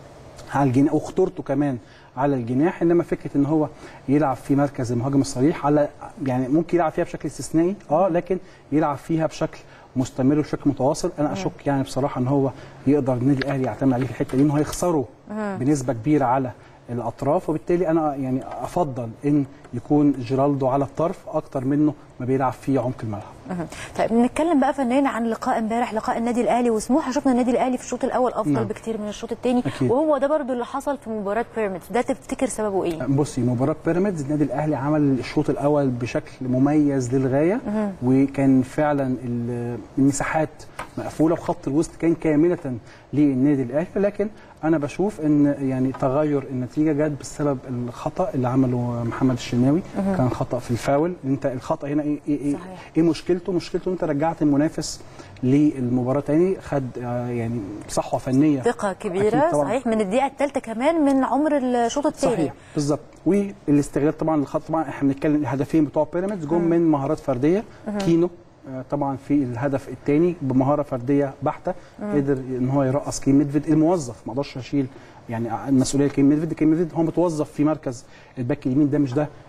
Speaker 2: على الجناح وخطورته كمان على الجناح انما فكره ان هو يلعب في مركز المهاجم الصريح على يعني ممكن يلعب فيها بشكل استثنائي اه لكن يلعب فيها بشكل مستمر وبشكل متواصل انا اشك يعني بصراحه ان هو يقدر النادي الاهلي يعتمد عليه في الحته دي ان هو يخسره بنسبه كبيره على الاطراف وبالتالي انا يعني افضل ان يكون جيرالدو على الطرف اكتر منه ما بيلعب في عمق الملعب
Speaker 1: مهم. طيب نتكلم بقى فنيا عن لقاء امبارح لقاء النادي الاهلي وسموحه شفنا النادي الاهلي في الشوط الاول افضل
Speaker 2: نعم.
Speaker 1: بكتير من الشوط الثاني
Speaker 2: أكيد.
Speaker 1: وهو ده برضو اللي حصل في مباراه بيراميدز ده تفتكر سببه ايه؟
Speaker 2: بصي مباراة بيراميدز النادي الأهلي عمل الشوط الأول بشكل مميز للغاية وكان فعلا ال- المساحات مقفولة وخط الوسط كان كاملة للنادي الأهلي لكن أنا بشوف إن يعني تغير النتيجة جت بسبب الخطأ اللي عمله محمد الشناوي كان خطأ في الفاول أنت الخطأ هنا إيه إيه, إيه,
Speaker 1: صحيح.
Speaker 2: إيه مشكلته؟ مشكلته أنت رجعت المنافس للمباراة تاني خد آه، يعني صحوة فنية
Speaker 1: ثقه كبيره
Speaker 2: أكيد طبعاً.
Speaker 1: صحيح من الدقيقه الثالثه كمان من عمر الشوط الثاني
Speaker 2: صحيح بالظبط والاستغلال طبعا الخط طبعا احنا بنتكلم الهدفين بتوع بيراميدز جم من مهارات فرديه كينو آه، طبعا في الهدف الثاني بمهاره فرديه بحته قدر ان هو يرقص كيم ميدفيد الموظف ما اقدرش اشيل يعني المسؤوليه كيم ميدفيد كيم ميدفيد هو متوظف في مركز الباك اليمين ده مش ده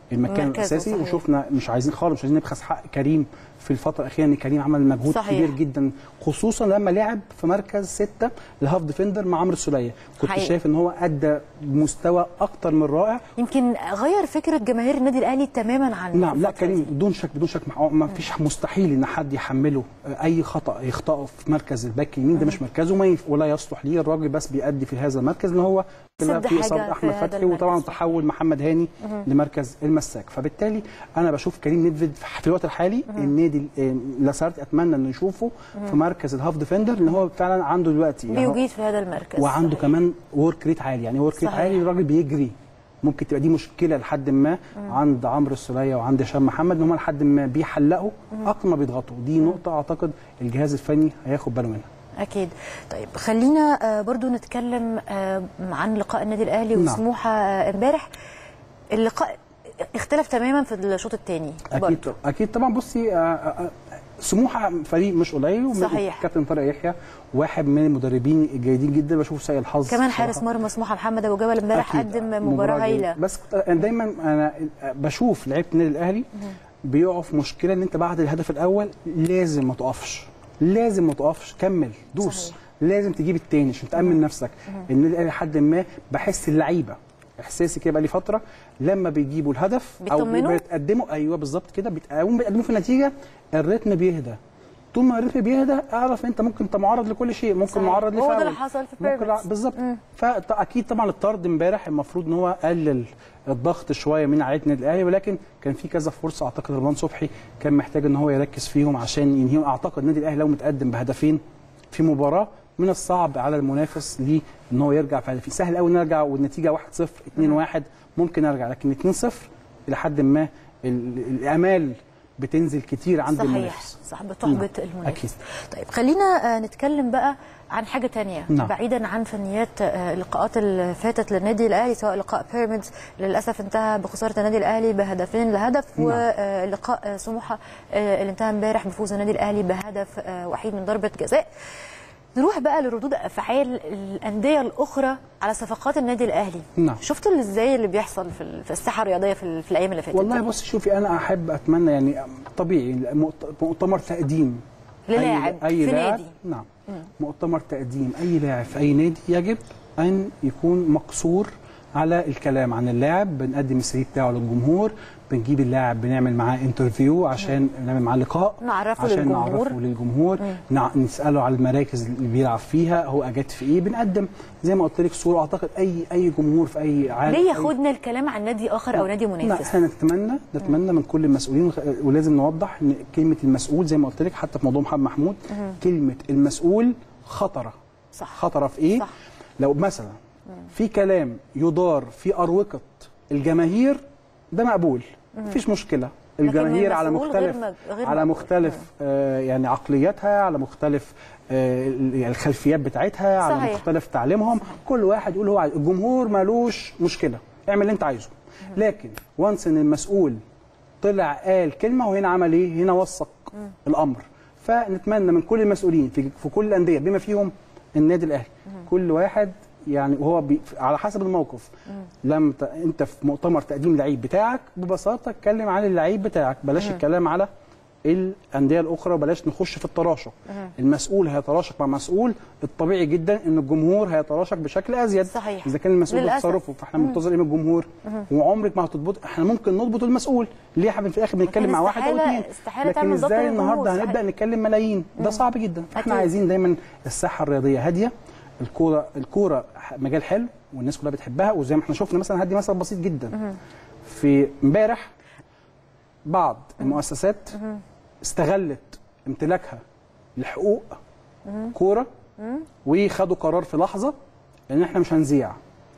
Speaker 2: المكان
Speaker 1: مركزه،
Speaker 2: الاساسي
Speaker 1: صحيح.
Speaker 2: وشفنا مش عايزين خالص مش عايزين نبخس حق كريم في الفتره الاخيره ان كريم عمل مجهود
Speaker 1: صحيح.
Speaker 2: كبير جدا خصوصا لما لعب في مركز سته الهاف ديفندر مع عمرو السوليه كنت
Speaker 1: حقيقي.
Speaker 2: شايف ان هو ادى مستوى اكتر من رائع
Speaker 1: يمكن غير فكره جماهير النادي الاهلي تماما عن
Speaker 2: نعم لا
Speaker 1: الفترة دي.
Speaker 2: كريم بدون شك بدون شك مع- ما فيش مستحيل ان حد يحمله اي خطا يخطئه في مركز الباك اليمين ده مش مركزه ما يف- ولا يصلح ليه الراجل بس بيأدي في هذا المركز ان هو
Speaker 1: سد
Speaker 2: في
Speaker 1: حاجة
Speaker 2: اصابه
Speaker 1: في
Speaker 2: احمد
Speaker 1: هذا
Speaker 2: فتحي
Speaker 1: المركز.
Speaker 2: وطبعا تحول محمد هاني لمركز المساك فبالتالي انا بشوف كريم نيدفيد في الوقت الحالي النادي ال- لاسارت اتمنى انه يشوفه في مركز الهاف ديفندر ان هو فعلا عنده دلوقتي يعني هو-
Speaker 1: بيجيد في هذا المركز
Speaker 2: وعنده
Speaker 1: صحيح.
Speaker 2: كمان ورك ريت عالي يعني ورك ريت
Speaker 1: صحيح.
Speaker 2: عالي الراجل بيجري ممكن تبقى دي مشكله لحد ما عند عمرو السوليه وعند هشام محمد ان هم لحد ما بيحلقوا اكتر ما بيضغطوا دي نقطه اعتقد الجهاز الفني هياخد باله منها
Speaker 1: اكيد طيب خلينا آه، برضو نتكلم آه، عن لقاء النادي الاهلي
Speaker 2: نعم.
Speaker 1: وسموحه آه، امبارح اللقاء اختلف تماما في الشوط الثاني
Speaker 2: اكيد اكيد طبعا بصي آه، آه، آه، سموحه فريق مش قليل ومن-
Speaker 1: صحيح.
Speaker 2: كابتن طارق يحيى واحد من المدربين الجيدين جدا بشوف سيء الحظ
Speaker 1: كمان
Speaker 2: بصراحة.
Speaker 1: حارس مرمى سموحه محمد ابو جبل امبارح
Speaker 2: أكيد.
Speaker 1: قدم مباراه هايله
Speaker 2: جيدة. بس كنت- أنا دايما انا بشوف لعيبه النادي الاهلي بيقعوا في مشكله ان انت بعد الهدف الاول لازم ما تقفش لازم ما تقفش كمل دوس
Speaker 1: صحيح.
Speaker 2: لازم تجيب التاني عشان تامن نفسك النادي الاهلي لحد ما بحس اللعيبه احساسي كده بقى لي فتره لما بيجيبوا الهدف او
Speaker 1: بيطمنوا؟
Speaker 2: بيتقدموا ايوه بالظبط كده بيتقدموا بيتقدموا في النتيجه الريتم بيهدى طول ما الريتم بيهدى اعرف انت ممكن انت معرض لكل شيء ممكن
Speaker 1: صحيح.
Speaker 2: معرض
Speaker 1: هو ده
Speaker 2: لفاول
Speaker 1: اللي حصل في
Speaker 2: ممكن
Speaker 1: بيراميدز.
Speaker 2: بالظبط فاكيد طبعا الطرد امبارح المفروض ان هو قلل الضغط شويه من عائله النادي الاهلي ولكن كان في كذا فرصه اعتقد رمضان صبحي كان محتاج ان هو يركز فيهم عشان ينهيهم اعتقد النادي الاهلي لو متقدم بهدفين في مباراه من الصعب على المنافس ليه ان هو يرجع في هدفين سهل قوي نرجع والنتيجه 1-0 2-1 ممكن ارجع لكن 2-0 الى حد ما ال- الامال بتنزل كتير عند
Speaker 1: صحيح
Speaker 2: المنافس
Speaker 1: صح بتحبط
Speaker 2: نعم.
Speaker 1: المنافس
Speaker 2: أكيد.
Speaker 1: طيب خلينا آه، نتكلم بقى عن حاجه تانية
Speaker 2: نعم.
Speaker 1: بعيدا عن فنيات آه، اللقاءات اللي فاتت للنادي الاهلي سواء لقاء بيراميدز للاسف انتهى بخساره النادي الاهلي بهدفين لهدف
Speaker 2: نعم.
Speaker 1: ولقاء آه، سموحه آه، اللي انتهى امبارح بفوز النادي الاهلي بهدف آه، وحيد من ضربه جزاء نروح بقى لردود افعال الانديه الاخرى على صفقات النادي الاهلي
Speaker 2: نعم.
Speaker 1: شفتوا اللي ازاي اللي بيحصل في ال- في الساحه الرياضيه في, ال- في الايام اللي فاتت
Speaker 2: والله
Speaker 1: دي؟
Speaker 2: بص شوفي انا احب اتمنى يعني طبيعي مؤت- مؤتمر تقديم
Speaker 1: للاعب
Speaker 2: أي, أي
Speaker 1: في
Speaker 2: لاعب
Speaker 1: نادي.
Speaker 2: نعم مؤتمر تقديم اي لاعب في اي نادي يجب ان يكون مقصور على الكلام عن اللاعب بنقدم السي في بتاعه للجمهور بنجيب اللاعب بنعمل معاه انترفيو عشان نعمل معاه لقاء
Speaker 1: نعرفه
Speaker 2: عشان
Speaker 1: للجمهور.
Speaker 2: نعرفه للجمهور نع- نساله على المراكز اللي بيلعب فيها هو اجاد في ايه بنقدم زي ما قلت لك صوره اعتقد اي اي جمهور في اي عالم
Speaker 1: ليه
Speaker 2: أي-
Speaker 1: ياخدنا الكلام عن نادي اخر او نادي
Speaker 2: لا
Speaker 1: منافس
Speaker 2: احنا نتمنى نتمنى من كل المسؤولين وخ- ولازم نوضح ان كلمه المسؤول زي ما قلت لك حتى في موضوع محمد محمود كلمه المسؤول خطره
Speaker 1: صح.
Speaker 2: خطره في ايه؟
Speaker 1: صح.
Speaker 2: لو مثلا في كلام يدار في اروقه الجماهير ده مقبول مفيش مشكله الجماهير على
Speaker 1: المسؤول غير
Speaker 2: مختلف
Speaker 1: مج- غير
Speaker 2: على
Speaker 1: مقبول.
Speaker 2: مختلف آه يعني عقلياتها على مختلف آه ال- الخلفيات بتاعتها على
Speaker 1: صحيح.
Speaker 2: مختلف تعليمهم كل واحد يقول هو عايز الجمهور مالوش مشكله اعمل اللي انت عايزه لكن وانس ان المسؤول طلع قال كلمه وهنا عمل ايه هنا وثق الامر فنتمنى من كل المسؤولين في, في كل الانديه بما فيهم النادي الاهلي كل واحد يعني وهو بي على حسب الموقف لم ت... انت في مؤتمر تقديم لعيب بتاعك ببساطه اتكلم عن اللعيب بتاعك بلاش الكلام على الانديه الاخرى وبلاش نخش في التراشق المسؤول هيتراشق مع مسؤول الطبيعي جدا ان الجمهور هيتراشق بشكل ازيد
Speaker 1: صحيح.
Speaker 2: اذا كان المسؤول
Speaker 1: للأسف.
Speaker 2: بتصرفه فاحنا منتظر ايه من الجمهور وعمرك ما هتضبط احنا ممكن نضبط المسؤول ليه احنا في الاخر بنتكلم مع واحد او
Speaker 1: استحالة-
Speaker 2: اثنين
Speaker 1: استحالة
Speaker 2: لكن
Speaker 1: تعمل ضبط
Speaker 2: ازاي
Speaker 1: للجمهور،
Speaker 2: النهارده
Speaker 1: صحيح.
Speaker 2: هنبدا نتكلم ملايين ده صعب جدا
Speaker 1: أكيد.
Speaker 2: احنا عايزين دايما الساحه الرياضيه هاديه الكوره الكوره مجال حلو والناس كلها بتحبها وزي ما احنا شفنا مثلا هدي مثل بسيط جدا في امبارح بعض المؤسسات استغلت امتلاكها لحقوق كوره وخدوا قرار في لحظه ان احنا مش هنذيع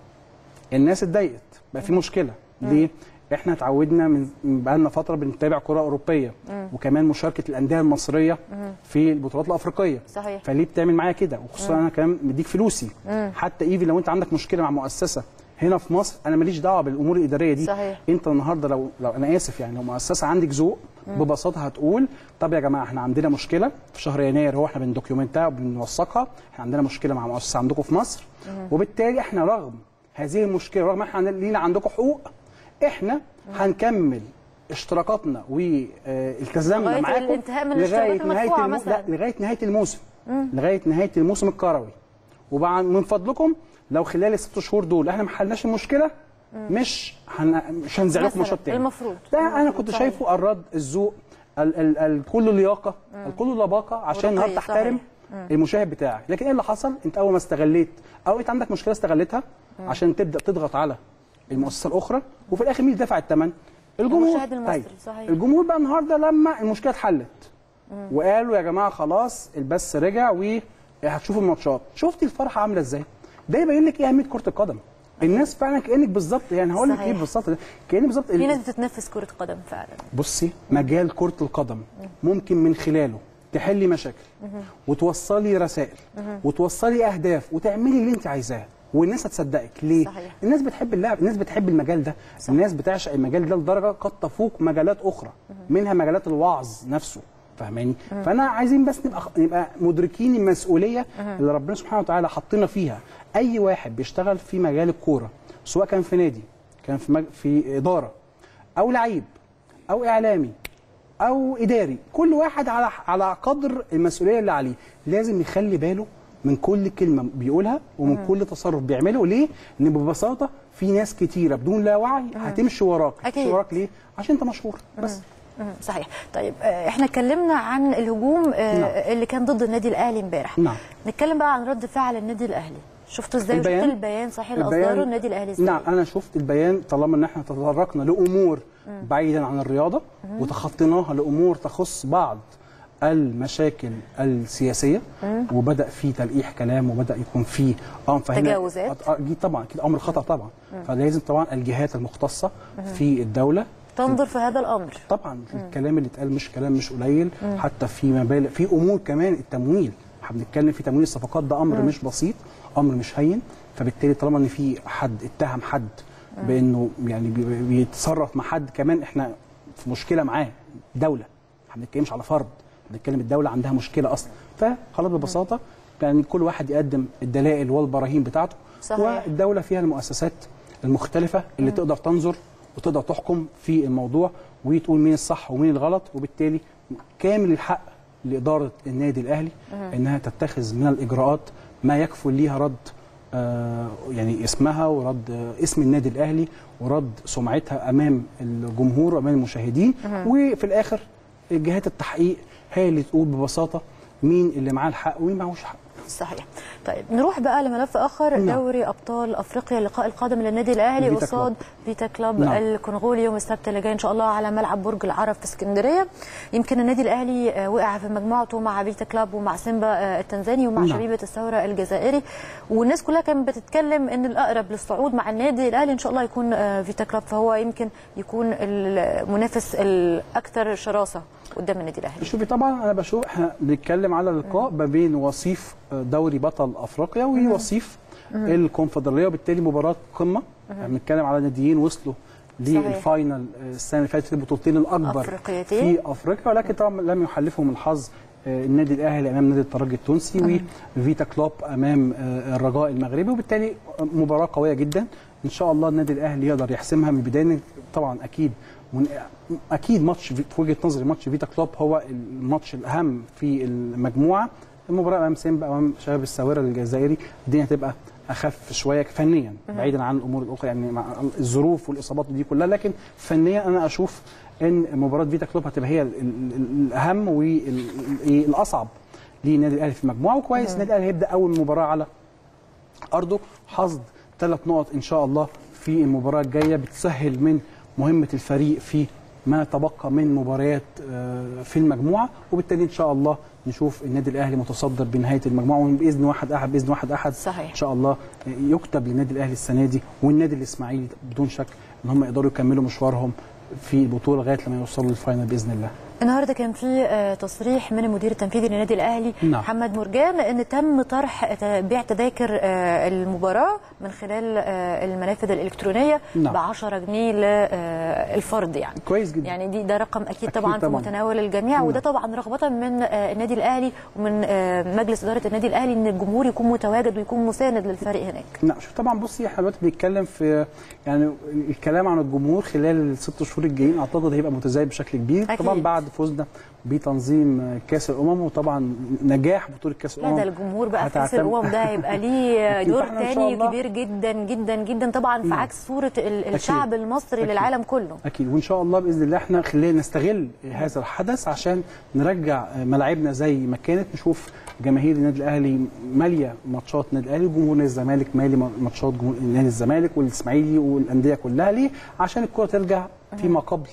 Speaker 2: الناس اتضايقت بقى في مشكله ليه احنا اتعودنا من من بقالنا فتره بنتابع كره اوروبيه وكمان مشاركه الانديه المصريه في البطولات الافريقيه
Speaker 1: صحيح.
Speaker 2: فليه بتعمل معايا كده وخصوصا انا كمان مديك فلوسي حتى ايفي لو انت عندك مشكله مع مؤسسه هنا في مصر انا ماليش دعوه بالامور الاداريه دي
Speaker 1: صحيح.
Speaker 2: انت النهارده لو لو انا اسف يعني لو مؤسسه عندك ذوق ببساطه هتقول طب يا جماعه احنا عندنا مشكله في شهر يناير هو احنا بندوكيومنتها وبنوثقها احنا عندنا مشكله مع مؤسسه عندكم في مصر وبالتالي احنا رغم هذه المشكله رغم احنا لينا عندكم حقوق احنا هنكمل اشتراكاتنا والتزامنا
Speaker 1: لغاية
Speaker 2: معاكم
Speaker 1: الانتهاء من
Speaker 2: لغايه
Speaker 1: الاشتراكات
Speaker 2: نهايه
Speaker 1: المدفوعة
Speaker 2: المو...
Speaker 1: مثلاً.
Speaker 2: لا لغايه نهايه الموسم لغايه نهايه الموسم الكروي وبعد من فضلكم لو خلال الست شهور دول احنا ما حلناش المشكله مش هن... مش هنزع لكم
Speaker 1: مثلاً،
Speaker 2: ماتشات تاني
Speaker 1: المفروض.
Speaker 2: ده انا
Speaker 1: المفروض،
Speaker 2: كنت
Speaker 1: صحيح.
Speaker 2: شايفه الرد الذوق ال... ال... الكل لياقه الكل لباقه عشان
Speaker 1: ورقي،
Speaker 2: النهارده تحترم
Speaker 1: صحيح.
Speaker 2: المشاهد بتاعك لكن ايه اللي حصل انت اول ما استغليت او انت عندك مشكله استغلتها عشان تبدا تضغط على المؤسسه الاخرى وفي الاخر مين اللي دفع الثمن الجمهور
Speaker 1: المشاهد المصري،
Speaker 2: طيب،
Speaker 1: صحيح.
Speaker 2: الجمهور بقى النهارده لما المشكله اتحلت وقالوا يا جماعه خلاص البث رجع وهتشوفوا الماتشات شفتي الفرحه عامله ازاي ده يبين لك ايه اهميه كره القدم الناس فعلا كانك بالظبط يعني هقول لك
Speaker 1: صحيح.
Speaker 2: ايه بالظبط كاني بالظبط
Speaker 1: في ناس بتتنفس كره قدم فعلا
Speaker 2: بصي مجال كرة القدم ممكن من خلاله تحلي مشاكل وتوصلي رسائل وتوصلي اهداف وتعملي اللي انت عايزاه والناس هتصدقك ليه؟
Speaker 1: صحيح.
Speaker 2: الناس بتحب اللعب، الناس بتحب المجال ده، صح. الناس بتعشق المجال ده لدرجه قد تفوق مجالات اخرى منها مجالات الوعظ نفسه فاهماني؟ فانا عايزين بس نبقى نبقى مدركين المسؤوليه اللي ربنا سبحانه وتعالى حطينا فيها، اي واحد بيشتغل في مجال الكوره سواء كان في نادي كان في مج... في اداره او لعيب او اعلامي او اداري كل واحد على على قدر المسؤوليه اللي عليه لازم يخلي باله من كل كلمه بيقولها ومن كل تصرف بيعمله ليه ان ببساطه في ناس كتيره بدون لا وعي هتمشي وراك
Speaker 1: أكيد.
Speaker 2: تمشي وراك ليه عشان انت مشهور بس
Speaker 1: مم، صحيح طيب آه، احنا اتكلمنا عن الهجوم آه،
Speaker 2: نعم.
Speaker 1: اللي كان ضد النادي الاهلي امبارح
Speaker 2: نعم.
Speaker 1: نتكلم بقى عن رد فعل النادي الاهلي شفتوا ازاي وشفت
Speaker 2: البيان-
Speaker 1: البيان صحيح اللي
Speaker 2: البيان-
Speaker 1: اصدره النادي الاهلي ازاي
Speaker 2: نعم انا شفت البيان طالما ان احنا تطرقنا لامور بعيدا عن الرياضه وتخطيناها لامور تخص بعض المشاكل السياسيه وبدا في تلقيح كلام وبدا يكون في اه فهنا
Speaker 1: تجاوزات.
Speaker 2: آه، اكيد طبعا اكيد امر خطا طبعا فلازم طبعا الجهات المختصه في الدوله
Speaker 1: تنظر في هذا الامر
Speaker 2: طبعا الكلام اللي اتقال مش كلام مش قليل حتى في مبالغ في امور كمان التمويل احنا بنتكلم في تمويل الصفقات ده امر مش بسيط امر مش هين فبالتالي طالما ان في حد اتهم حد بانه يعني بي- بيتصرف مع حد كمان احنا في مشكله معاه دوله احنا ما بنتكلمش على فرد احنا بنتكلم الدوله عندها مشكله اصلا فخلاص ببساطه يعني كل واحد يقدم الدلائل والبراهين بتاعته
Speaker 1: صحيح.
Speaker 2: والدوله فيها المؤسسات المختلفه اللي تقدر تنظر وتقدر تحكم في الموضوع وتقول مين الصح ومين الغلط وبالتالي كامل الحق لاداره النادي الاهلي انها تتخذ من الاجراءات ما يكفل ليها رد آه يعني اسمها ورد آه اسم النادي الاهلي ورد سمعتها امام الجمهور وامام المشاهدين وفي الاخر جهات التحقيق هي اللي تقول ببساطه مين اللي معاه الحق ومين معهوش حق
Speaker 1: صحيح طيب نروح بقى لملف اخر
Speaker 2: نعم.
Speaker 1: دوري ابطال افريقيا اللقاء القادم للنادي الاهلي
Speaker 2: فيتا
Speaker 1: قصاد
Speaker 2: كلوب.
Speaker 1: فيتا كلوب
Speaker 2: نعم.
Speaker 1: الكونغولي يوم السبت اللي جاي ان شاء الله على ملعب برج العرب في اسكندريه يمكن النادي الاهلي آه، وقع في مجموعته مع فيتا كلوب ومع سيمبا آه، التنزاني ومع
Speaker 2: نعم.
Speaker 1: شبيبه الثوره الجزائري والناس كلها كانت بتتكلم ان الاقرب للصعود مع النادي الاهلي ان شاء الله يكون آه، فيتا كلوب فهو يمكن يكون المنافس الاكثر شراسه قدام النادي الاهلي
Speaker 2: شوفي طبعا انا بشوف احنا بنتكلم على لقاء ما بين وصيف دوري بطل افريقيا ووصيف الكونفدراليه وبالتالي مباراه قمه احنا بنتكلم على ناديين وصلوا
Speaker 1: صحيح.
Speaker 2: للفاينل السنه اللي فاتت البطولتين الاكبر
Speaker 1: أفريقيتين.
Speaker 2: في افريقيا ولكن طبعا لم يحلفهم الحظ آه، النادي الاهلي امام نادي الترجي التونسي وفيتا كلوب امام آه، الرجاء المغربي وبالتالي مباراه قويه جدا ان شاء الله النادي الاهلي يقدر يحسمها من البدايه طبعا اكيد من اكيد ماتش في في وجهه نظري ماتش فيتا كلوب هو الماتش الاهم في المجموعه المباراه امام سيمبا امام شباب الساوره الجزائري الدنيا هتبقى اخف شويه فنيا بعيدا عن الامور الاخرى يعني مع الظروف والاصابات دي كلها لكن فنيا انا اشوف ان مباراه فيتا كلوب هتبقى هي ال- ال- ال- الاهم والاصعب للنادي الاهلي في المجموعه وكويس النادي الاهلي هيبدا اول مباراه على ارضه حصد ثلاث نقط ان شاء الله في المباراه الجايه بتسهل من مهمه الفريق في ما تبقى من مباريات آه، في المجموعه وبالتالي ان شاء الله نشوف النادي الاهلي متصدر بنهايه المجموعه وباذن واحد احد باذن واحد احد
Speaker 1: صحيح.
Speaker 2: ان شاء الله يكتب للنادي الاهلي السنه دي والنادي الاسماعيلي بدون شك ان هم يقدروا يكملوا مشوارهم في البطوله لغايه لما يوصلوا للفاينل باذن الله
Speaker 1: النهارده كان في آه، تصريح من المدير التنفيذي للنادي الاهلي
Speaker 2: نعم.
Speaker 1: محمد مرجان ان تم طرح ت- بيع تذاكر آه، المباراه من خلال آه، المنافذ الالكترونيه
Speaker 2: نعم.
Speaker 1: ب 10 جنيه للفرد يعني
Speaker 2: كويس جدا
Speaker 1: يعني دي ده رقم اكيد,
Speaker 2: أكيد
Speaker 1: طبعا في
Speaker 2: طبعاً.
Speaker 1: متناول الجميع
Speaker 2: نعم.
Speaker 1: وده طبعا رغبه من آه، النادي الاهلي ومن آه، مجلس اداره النادي الاهلي ان الجمهور يكون متواجد ويكون مساند للفريق هناك
Speaker 2: لا شوف طبعا بصي احنا دلوقتي بنتكلم في يعني الكلام عن الجمهور خلال الست شهور الجايين اعتقد هيبقى متزايد بشكل كبير
Speaker 1: أكيد.
Speaker 2: طبعا بعد فوزنا بتنظيم كاس الامم وطبعا نجاح بطوله كاس
Speaker 1: لا
Speaker 2: الامم
Speaker 1: ده الجمهور بقى في كاس
Speaker 2: هتعتمد-
Speaker 1: الامم ده هيبقى ليه
Speaker 2: أكيد.
Speaker 1: دور
Speaker 2: فإحنا إن شاء
Speaker 1: تاني
Speaker 2: الله-
Speaker 1: كبير جدا جدا جدا طبعا في
Speaker 2: نعم.
Speaker 1: عكس صوره ال- الشعب المصري
Speaker 2: أكيد.
Speaker 1: للعالم كله
Speaker 2: اكيد وان شاء الله باذن الله احنا خلينا نستغل هذا الحدث عشان نرجع ملاعبنا زي ما كانت نشوف جماهير النادي الاهلي ماليه ماتشات النادي الاهلي وجمهور نادي الزمالك مالي ماتشات جمهور نادي الزمالك والاسماعيلي والانديه كلها ليه عشان الكره ترجع فيما قبل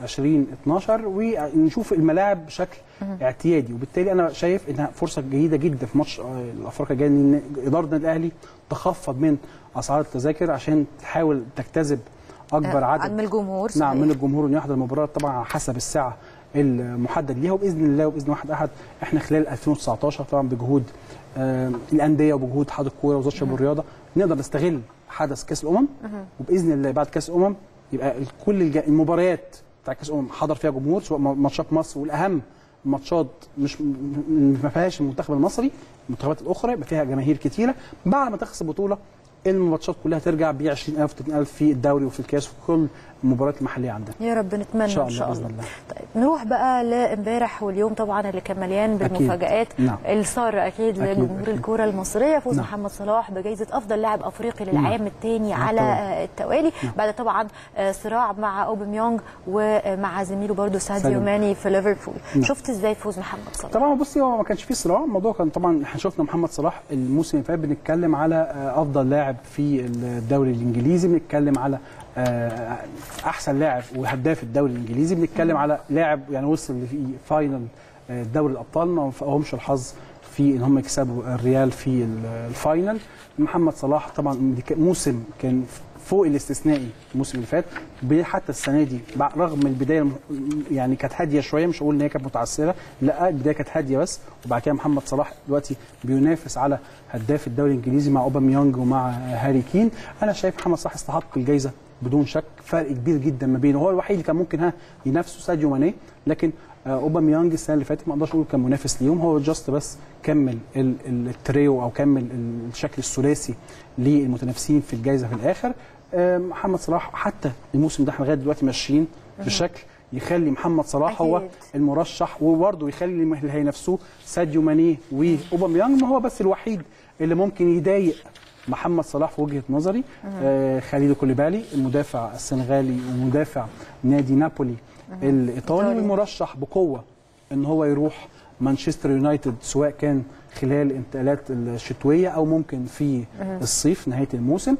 Speaker 2: 2012 ونشوف الملاعب بشكل اعتيادي وبالتالي انا شايف انها فرصه جيده جدا في ماتش آه، الافريقيا الجاي ان اداره النادي الاهلي تخفض من اسعار التذاكر عشان تحاول تجتذب اكبر عدد
Speaker 1: من الجمهور
Speaker 2: نعم
Speaker 1: صحيح.
Speaker 2: من الجمهور انه يحضر المباراه طبعا على حسب الساعه المحدد ليها وباذن الله وباذن واحد احد احنا خلال 2019 طبعا بجهود آه، الانديه وبجهود اتحاد الكوره ووزاره الشباب والرياضه نقدر نستغل حدث كاس الامم وباذن الله بعد كاس الامم يبقى كل الج- المباريات بتاع كاس الامم حضر فيها جمهور سواء ماتشات مصر والاهم ماتشات مش م- ما فيهاش المنتخب المصري المنتخبات الاخرى يبقى فيها جماهير كتيره بعد ما تخلص البطوله الماتشات كلها ترجع ب 20000 30000 في الدوري وفي الكاس وفي كل المباريات المحليه عندنا
Speaker 1: يا رب نتمنى
Speaker 2: إن شاء
Speaker 1: ان شاء
Speaker 2: الله
Speaker 1: الله,
Speaker 2: بإذن الله.
Speaker 1: طيب نروح بقى لامبارح واليوم طبعا اللي كان مليان بالمفاجآت
Speaker 2: نعم.
Speaker 1: السار اكيد,
Speaker 2: أكيد،
Speaker 1: لجمهور
Speaker 2: أكيد.
Speaker 1: الكره المصريه فوز
Speaker 2: نعم.
Speaker 1: محمد صلاح بجائزه افضل لاعب افريقي للعام الثاني
Speaker 2: نعم
Speaker 1: على
Speaker 2: طبعاً.
Speaker 1: آه، التوالي
Speaker 2: نعم.
Speaker 1: بعد طبعا آه، صراع مع اوباميونج ومع زميله برضه ساديو
Speaker 2: ساديو.
Speaker 1: ماني في ليفربول
Speaker 2: نعم.
Speaker 1: شفت ازاي فوز محمد صلاح
Speaker 2: طبعا بصي هو ما كانش فيه صراع الموضوع كان طبعا احنا شفنا محمد صلاح الموسم اللي فات بنتكلم على آه، افضل لاعب في الدوري الانجليزي بنتكلم على آه، احسن لاعب وهداف الدوري الانجليزي بنتكلم على لاعب يعني وصل في فاينل آه، دوري الابطال ما وفقهمش الحظ في ان هم يكسبوا الريال في ال- الفاينل محمد صلاح طبعا دي كان موسم كان فوق الاستثنائي الموسم اللي فات ب- حتى السنه دي بع- رغم البدايه الم- يعني كانت هاديه شويه مش هقول ان هي كانت متعثره لا البدايه كانت هاديه بس وبعد كده محمد صلاح دلوقتي بينافس على هداف الدوري الانجليزي مع اوباميانج ومع هاري كين انا شايف محمد صلاح يستحق الجائزه بدون شك فرق كبير جدا ما بينه هو الوحيد اللي كان ممكن ها ينافسه ساديو ماني لكن آه، اوباميانج السنه اللي فاتت ما اقدرش اقول كان منافس ليهم هو جاست بس كمل ال- ال- التريو او كمل الشكل الثلاثي للمتنافسين في الجائزه في الاخر آه، محمد صلاح حتى الموسم ده احنا لغايه دلوقتي ماشيين بشكل يخلي محمد صلاح هو
Speaker 1: أكيد.
Speaker 2: المرشح وبرضه يخلي اللي هينافسوه ساديو ماني واوباميانج ما هو بس الوحيد اللي ممكن يضايق محمد صلاح في وجهه نظري آه خليل كوليبالي المدافع السنغالي ومدافع نادي نابولي الايطالي
Speaker 1: إيطالي.
Speaker 2: والمرشح بقوه ان هو يروح مانشستر يونايتد سواء كان خلال الانتقالات الشتويه او ممكن في الصيف نهايه الموسم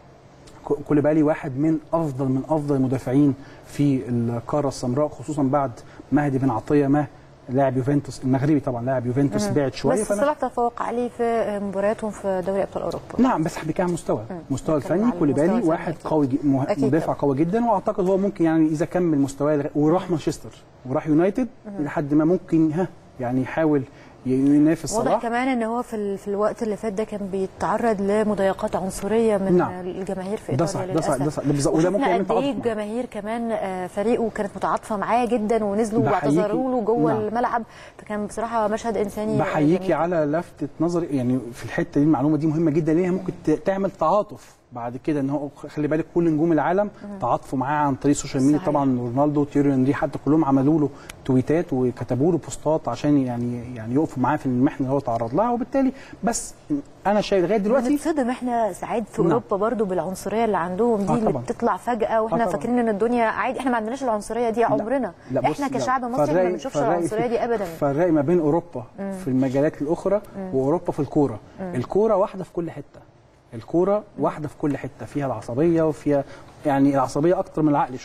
Speaker 2: كو- كوليبالي واحد من افضل من افضل المدافعين في القاره السمراء خصوصا بعد مهدي بن عطيه ما لاعب يوفنتوس المغربي طبعا لاعب يوفنتوس بعد شويه
Speaker 1: بس
Speaker 2: فأنا
Speaker 1: صلاح تفوق عليه في مبارياتهم في دوري ابطال اوروبا
Speaker 2: نعم بس بيتكلم عن مستوى مستوى
Speaker 1: بتكلم
Speaker 2: الفني
Speaker 1: على المستوى
Speaker 2: كوليبالي
Speaker 1: الفني
Speaker 2: واحد
Speaker 1: أكيد.
Speaker 2: قوي جي- مه-
Speaker 1: أكيد
Speaker 2: مدافع
Speaker 1: طبعا.
Speaker 2: قوي جدا واعتقد هو ممكن يعني اذا كمل مستواه لغا- وراح مانشستر وراح يونايتد لحد ما ممكن ها يعني يحاول ي- ينافس
Speaker 1: واضح
Speaker 2: صلاح
Speaker 1: كمان ان هو في ال- في الوقت اللي فات ده كان بيتعرض لمضايقات عنصريه من
Speaker 2: نعم.
Speaker 1: الجماهير في
Speaker 2: ده
Speaker 1: ايطاليا
Speaker 2: صح ده صح
Speaker 1: للاسف
Speaker 2: ده صح ده بالظبط وده ممكن
Speaker 1: وشفنا
Speaker 2: يعمل
Speaker 1: قد ايه
Speaker 2: تعاطف معاه.
Speaker 1: الجماهير كمان آه، فريقه كانت متعاطفه معاه جدا ونزلوا
Speaker 2: بحييكي.
Speaker 1: واعتذروا له جوه
Speaker 2: نعم.
Speaker 1: الملعب فكان بصراحه مشهد انساني آه،
Speaker 2: بحييكي
Speaker 1: جميل.
Speaker 2: على لفتة نظري يعني في الحتة دي المعلومة دي مهمة جدا ليها ممكن ت- تعمل تعاطف بعد كده ان هو خلي بالك كل نجوم العالم تعاطفوا معاه عن طريق السوشيال ميديا
Speaker 1: صحيح.
Speaker 2: طبعا رونالدو تيري هنري حتى كلهم عملوا له تويتات وكتبوا له بوستات عشان يعني يعني يقفوا معاه في المحنه اللي هو تعرض لها وبالتالي بس انا شايف لغايه دلوقتي
Speaker 1: بنتصدم احنا ساعات في
Speaker 2: نعم.
Speaker 1: اوروبا برضو بالعنصريه اللي عندهم دي
Speaker 2: آه
Speaker 1: اللي
Speaker 2: طبعاً.
Speaker 1: بتطلع فجاه واحنا
Speaker 2: طبعاً.
Speaker 1: فاكرين ان الدنيا عادي احنا ما عندناش العنصريه دي عمرنا
Speaker 2: لا بص-
Speaker 1: احنا
Speaker 2: لا،
Speaker 1: كشعب مصري ما
Speaker 2: فرقي-
Speaker 1: بنشوفش
Speaker 2: فرقي
Speaker 1: العنصريه
Speaker 2: في-
Speaker 1: دي ابدا
Speaker 2: فرقي ما بين اوروبا في المجالات الاخرى واوروبا في الكوره الكوره واحده في كل حته الكوره واحده في كل حته فيها العصبيه وفيها يعني العصبيه اكتر من العقل شويه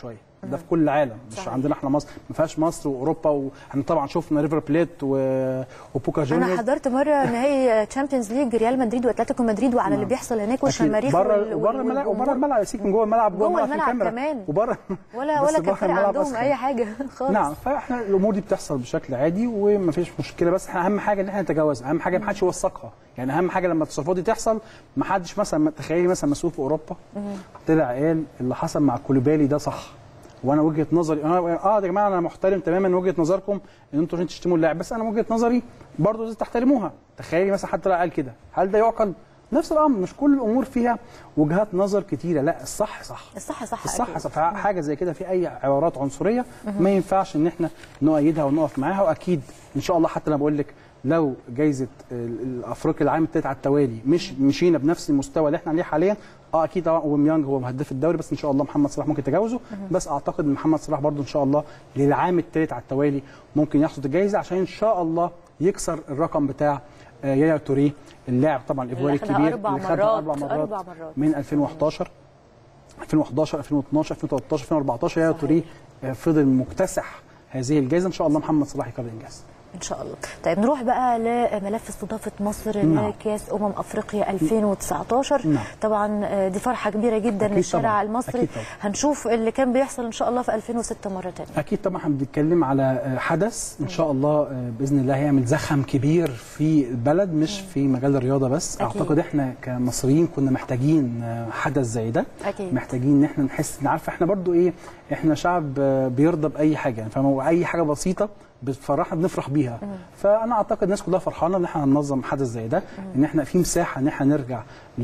Speaker 2: ده في كل العالم مش
Speaker 1: صحيح.
Speaker 2: عندنا احنا مصر ما فيهاش مصر واوروبا واحنا طبعا شفنا ريفر بليت و... وبوكا
Speaker 1: انا
Speaker 2: جونيورز
Speaker 1: حضرت مره نهائي تشامبيونز ليج ريال مدريد واتلتيكو مدريد وعلى اللي بيحصل هناك والشماريخ
Speaker 2: بره
Speaker 1: وال-
Speaker 2: وبره
Speaker 1: وال-
Speaker 2: الملعب وبره
Speaker 1: والجمهور.
Speaker 2: الملعب يسيب من جوه الملعب
Speaker 1: جوه
Speaker 2: الملعب في
Speaker 1: الملعب
Speaker 2: كاميرا
Speaker 1: كمان.
Speaker 2: وبره
Speaker 1: ولا
Speaker 2: بس
Speaker 1: ولا
Speaker 2: بره
Speaker 1: كان فارق
Speaker 2: الملعب
Speaker 1: عندهم
Speaker 2: أسخن.
Speaker 1: اي حاجه خالص
Speaker 2: نعم فاحنا الامور دي بتحصل بشكل عادي ومفيش مشكله بس احنا اهم حاجه ان احنا نتجاوزها اهم حاجه ما حدش يوثقها يعني اهم حاجه لما التصرفات دي تحصل ما حدش مثلا تخيلي مثلا مسؤول في اوروبا طلع قال اللي حصل مع كوليبالي ده صح وانا وجهه نظري انا اه يا جماعه انا محترم تماما وجهه نظركم ان انتوا عشان تشتموا اللاعب بس انا وجهه نظري برضه لازم تحترموها تخيلي مثلا حد طلع قال كده هل ده يعقل نفس الامر مش كل الامور فيها وجهات نظر كتيره لا الصح صح
Speaker 1: الصح صح
Speaker 2: الصح
Speaker 1: أكيد.
Speaker 2: صح حاجه زي كده في اي عبارات عنصريه ما ينفعش ان احنا نؤيدها ونقف معاها واكيد ان شاء الله حتى انا بقول لك لو جايزه ال- الافريقيا العام التالت على التوالي مش مشينا بنفس المستوى اللي احنا عليه حاليا اه اكيد طبعا اوباميانج هو هداف الدوري بس ان شاء الله محمد صلاح ممكن يتجاوزه بس اعتقد ان محمد صلاح برضو ان شاء الله للعام التالت على التوالي ممكن يحصد الجائزه عشان ان شاء الله يكسر الرقم بتاع آه، يايا توريه اللاعب طبعا الايفواري
Speaker 1: أخدها
Speaker 2: الكبير
Speaker 1: أربع
Speaker 2: اللي خدها
Speaker 1: مرات،
Speaker 2: اربع مرات,
Speaker 1: أربع مرات.
Speaker 2: من 2011 2011 2012 2013 2014 يا توريه آه، فضل مكتسح هذه الجائزه ان شاء الله محمد صلاح يكرر الانجاز
Speaker 1: ان شاء الله طيب نروح بقى لملف استضافه مصر
Speaker 2: نعم.
Speaker 1: لكاس امم افريقيا 2019
Speaker 2: نعم.
Speaker 1: طبعا آه، دي فرحه كبيره جدا
Speaker 2: أكيد
Speaker 1: للشارع
Speaker 2: طبعاً.
Speaker 1: المصري
Speaker 2: أكيد طبعاً.
Speaker 1: هنشوف اللي كان بيحصل ان شاء الله في 2006 مره ثانيه
Speaker 2: اكيد طبعا احنا بنتكلم على آه، حدث ان شاء الله آه، باذن الله هيعمل زخم كبير في البلد مش في مجال الرياضه بس
Speaker 1: أكيد.
Speaker 2: اعتقد احنا كمصريين كنا محتاجين آه، حدث زي ده
Speaker 1: أكيد.
Speaker 2: محتاجين ان احنا نحس ان عارفه احنا برضو ايه احنا شعب آه، بيرضى باي حاجه يعني فاهمه اي حاجه بسيطه بتفرحنا بنفرح بيها فانا اعتقد الناس كلها فرحانه ان احنا هننظم حدث زي ده ان احنا في مساحه ان احنا نرجع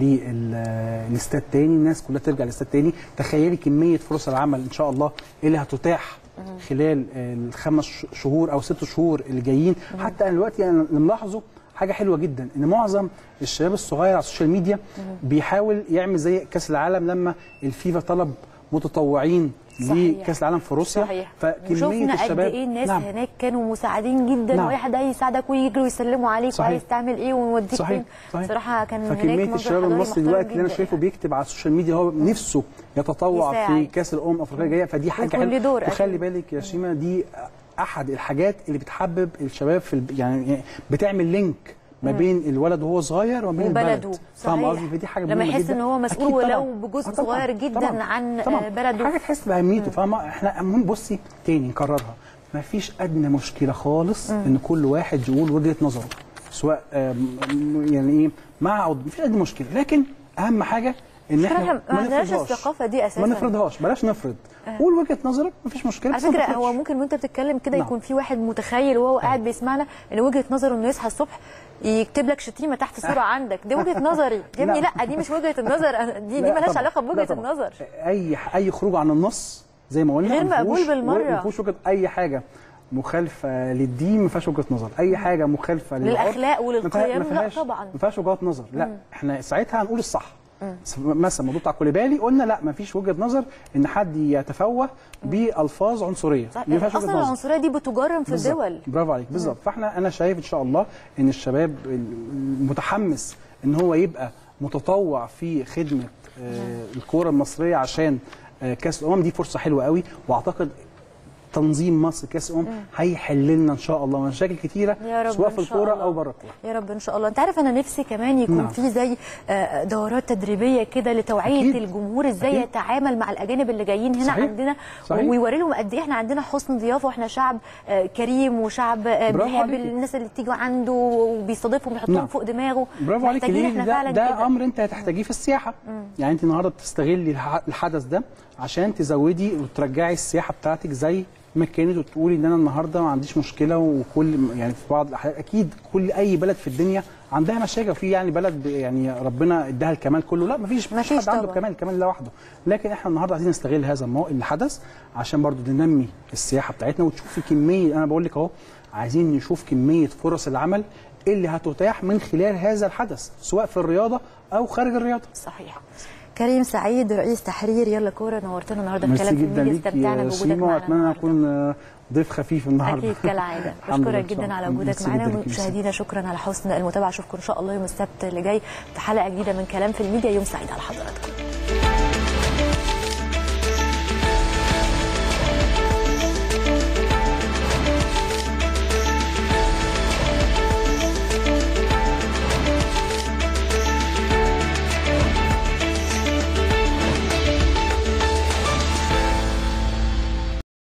Speaker 2: للاستاد تاني الناس كلها ترجع للاستاد تاني تخيلي كميه فرص العمل ان شاء الله اللي هتتاح خلال آه، الخمس ش- شهور او ست شهور اللي جايين حتى انا دلوقتي انا اللي ملاحظه حاجه حلوه جدا ان معظم الشباب الصغير على السوشيال ميديا بيحاول يعمل زي كاس العالم لما الفيفا طلب متطوعين
Speaker 1: صحيح.
Speaker 2: لكاس العالم في روسيا
Speaker 1: صحيح
Speaker 2: فكميه
Speaker 1: وشفنا قد
Speaker 2: الشباب
Speaker 1: ايه الناس
Speaker 2: نعم.
Speaker 1: هناك كانوا مساعدين جدا
Speaker 2: نعم.
Speaker 1: واي حد يساعدك ويجروا يسلموا عليك
Speaker 2: صحيح.
Speaker 1: وعايز تعمل ايه ونوديك
Speaker 2: صحيح
Speaker 1: فين
Speaker 2: صحيح
Speaker 1: بصراحه كان هناك
Speaker 2: فكميه
Speaker 1: منظر
Speaker 2: الشباب
Speaker 1: حضاري
Speaker 2: المصري
Speaker 1: محترم
Speaker 2: دلوقتي اللي انا
Speaker 1: جداً
Speaker 2: شايفه
Speaker 1: يعني.
Speaker 2: بيكتب على السوشيال ميديا هو نفسه يتطوع
Speaker 1: يساعد.
Speaker 2: في كاس الامم الافريقيه الجايه فدي حاجه
Speaker 1: وكل
Speaker 2: حلوه
Speaker 1: دور
Speaker 2: وخلي
Speaker 1: أكيد.
Speaker 2: بالك يا شيماء دي احد الحاجات اللي بتحبب الشباب في الب... يعني بتعمل لينك ما بين الولد وهو صغير وما بين
Speaker 1: وبلده
Speaker 2: البلد فاهم
Speaker 1: صحيح.
Speaker 2: قصدي فدي حاجه
Speaker 1: لما
Speaker 2: مهمة
Speaker 1: يحس
Speaker 2: جدا.
Speaker 1: ان هو مسؤول
Speaker 2: أكيد
Speaker 1: ولو
Speaker 2: طبعاً.
Speaker 1: بجزء
Speaker 2: آه طبعاً.
Speaker 1: صغير جدا
Speaker 2: طبعاً.
Speaker 1: عن
Speaker 2: طبعاً.
Speaker 1: آه، بلده
Speaker 2: حاجه تحس باهميته فاهمه احنا المهم بصي تاني نكررها ما فيش ادنى مشكله خالص ان كل واحد يقول وجهه نظره سواء آم، يعني ايه مع او ضد مفيش ادنى مشكله لكن اهم حاجه ان
Speaker 1: بصراحة
Speaker 2: احنا
Speaker 1: ما عندناش
Speaker 2: نفرضهاش.
Speaker 1: الثقافة دي أساساً.
Speaker 2: ما نفرضهاش بلاش نفرض قول وجهه نظرك مفيش مشكله
Speaker 1: على
Speaker 2: بس ما
Speaker 1: فكره
Speaker 2: تفرضش.
Speaker 1: هو ممكن وانت بتتكلم كده
Speaker 2: نعم.
Speaker 1: يكون في واحد متخيل وهو قاعد بيسمعنا ان وجهه نظره انه يصحى الصبح يكتب لك شتيمه تحت صوره عندك دي وجهه نظري يا ابني
Speaker 2: لا.
Speaker 1: لا دي مش وجهه النظر أنا- دي دي
Speaker 2: لا
Speaker 1: مالهاش
Speaker 2: طبعاً.
Speaker 1: علاقه
Speaker 2: لا
Speaker 1: بوجهه
Speaker 2: طبعاً.
Speaker 1: النظر
Speaker 2: اي اي خروج عن النص زي ما قلنا
Speaker 1: غير
Speaker 2: ما
Speaker 1: مقبول
Speaker 2: فيهوش-
Speaker 1: بالمرة.
Speaker 2: ما فيهوش وجهه اي حاجه مخالفه للدين ما فيهاش وجهه نظر اي حاجه مخالفه للعرف
Speaker 1: للأخلاق
Speaker 2: ما فيها-
Speaker 1: وللقيم،
Speaker 2: ما
Speaker 1: لا
Speaker 2: فيهاش-
Speaker 1: طبعاً.
Speaker 2: ما فيهاش وجهات نظر لا احنا ساعتها هنقول الصح مثلا الموضوع بتاع كوليبالي قلنا لا ما فيش وجهه نظر ان حد يتفوه بالفاظ عنصريه
Speaker 1: صح.
Speaker 2: ما فيهاش وجهه
Speaker 1: اصلا
Speaker 2: نظر
Speaker 1: العنصريه دي بتجرم في
Speaker 2: بالظبط.
Speaker 1: الدول
Speaker 2: برافو عليك بالظبط فاحنا انا شايف ان شاء الله ان الشباب المتحمس ان هو يبقى متطوع في خدمه آه، الكوره المصريه عشان آه، كاس الامم دي فرصه حلوه قوي واعتقد تنظيم مصر كاس الامم هيحل لنا ان شاء الله مشاكل كتيره
Speaker 1: يا رب
Speaker 2: سواء
Speaker 1: إن
Speaker 2: في
Speaker 1: شاء
Speaker 2: الكوره
Speaker 1: الله.
Speaker 2: او بره الكوره
Speaker 1: يا رب ان شاء الله انت عارف انا نفسي كمان يكون
Speaker 2: نعم.
Speaker 1: في زي آه، دورات تدريبيه كده لتوعيه
Speaker 2: أكيد.
Speaker 1: الجمهور ازاي
Speaker 2: أكيد.
Speaker 1: يتعامل مع الاجانب اللي جايين هنا
Speaker 2: صحيح.
Speaker 1: عندنا
Speaker 2: صحيح.
Speaker 1: ويوري لهم قد ايه احنا عندنا حسن ضيافه واحنا شعب آه، كريم وشعب آه،
Speaker 2: برافو
Speaker 1: بيحب
Speaker 2: عليكي.
Speaker 1: الناس اللي تيجي عنده وبيستضيفهم ويحطهم
Speaker 2: نعم.
Speaker 1: فوق دماغه
Speaker 2: برافو عليك
Speaker 1: محتاجين
Speaker 2: ليه
Speaker 1: احنا
Speaker 2: ده,
Speaker 1: فعلا
Speaker 2: ده
Speaker 1: كده
Speaker 2: امر انت هتحتاجيه في السياحه يعني انت النهارده بتستغلي الح- الحدث ده عشان تزودي وترجعي السياحه بتاعتك زي ما كانت وتقولي ان انا النهارده ما عنديش مشكله وكل يعني في بعض الاحيان اكيد كل اي بلد في الدنيا عندها مشاكل في يعني بلد ب- يعني ربنا اداها الكمال كله لا مفيش
Speaker 1: مفيش
Speaker 2: مفيش حد عنده
Speaker 1: طبعاً.
Speaker 2: الكمال الكمال لوحده لكن احنا النهارده عايزين نستغل هذا المو... الحدث عشان برضو ننمي السياحه بتاعتنا وتشوفي كميه انا بقول لك اهو عايزين نشوف كميه فرص العمل اللي هتتاح من خلال هذا الحدث سواء في الرياضه او خارج الرياضه
Speaker 1: صحيح كريم سعيد رئيس تحرير يلا كوره نورتنا النهارده في
Speaker 2: ميرسي
Speaker 1: كلام في
Speaker 2: جدا
Speaker 1: الميديا
Speaker 2: ليك
Speaker 1: استمتعنا
Speaker 2: يا
Speaker 1: بوجودك
Speaker 2: شيماء
Speaker 1: معنا
Speaker 2: واتمنى
Speaker 1: النهاردة.
Speaker 2: اكون آه، ضيف خفيف النهارده
Speaker 1: اكيد كالعاده
Speaker 2: الحمد لله
Speaker 1: بشكرك
Speaker 2: إن شاء
Speaker 1: جدا على
Speaker 2: الله.
Speaker 1: وجودك
Speaker 2: ميرسي
Speaker 1: معانا
Speaker 2: جداً ليك.
Speaker 1: مشاهدينا شكرا على حسن المتابعه اشوفكم ان شاء الله يوم السبت اللي جاي في حلقه جديده من كلام في الميديا يوم سعيد على حضراتكم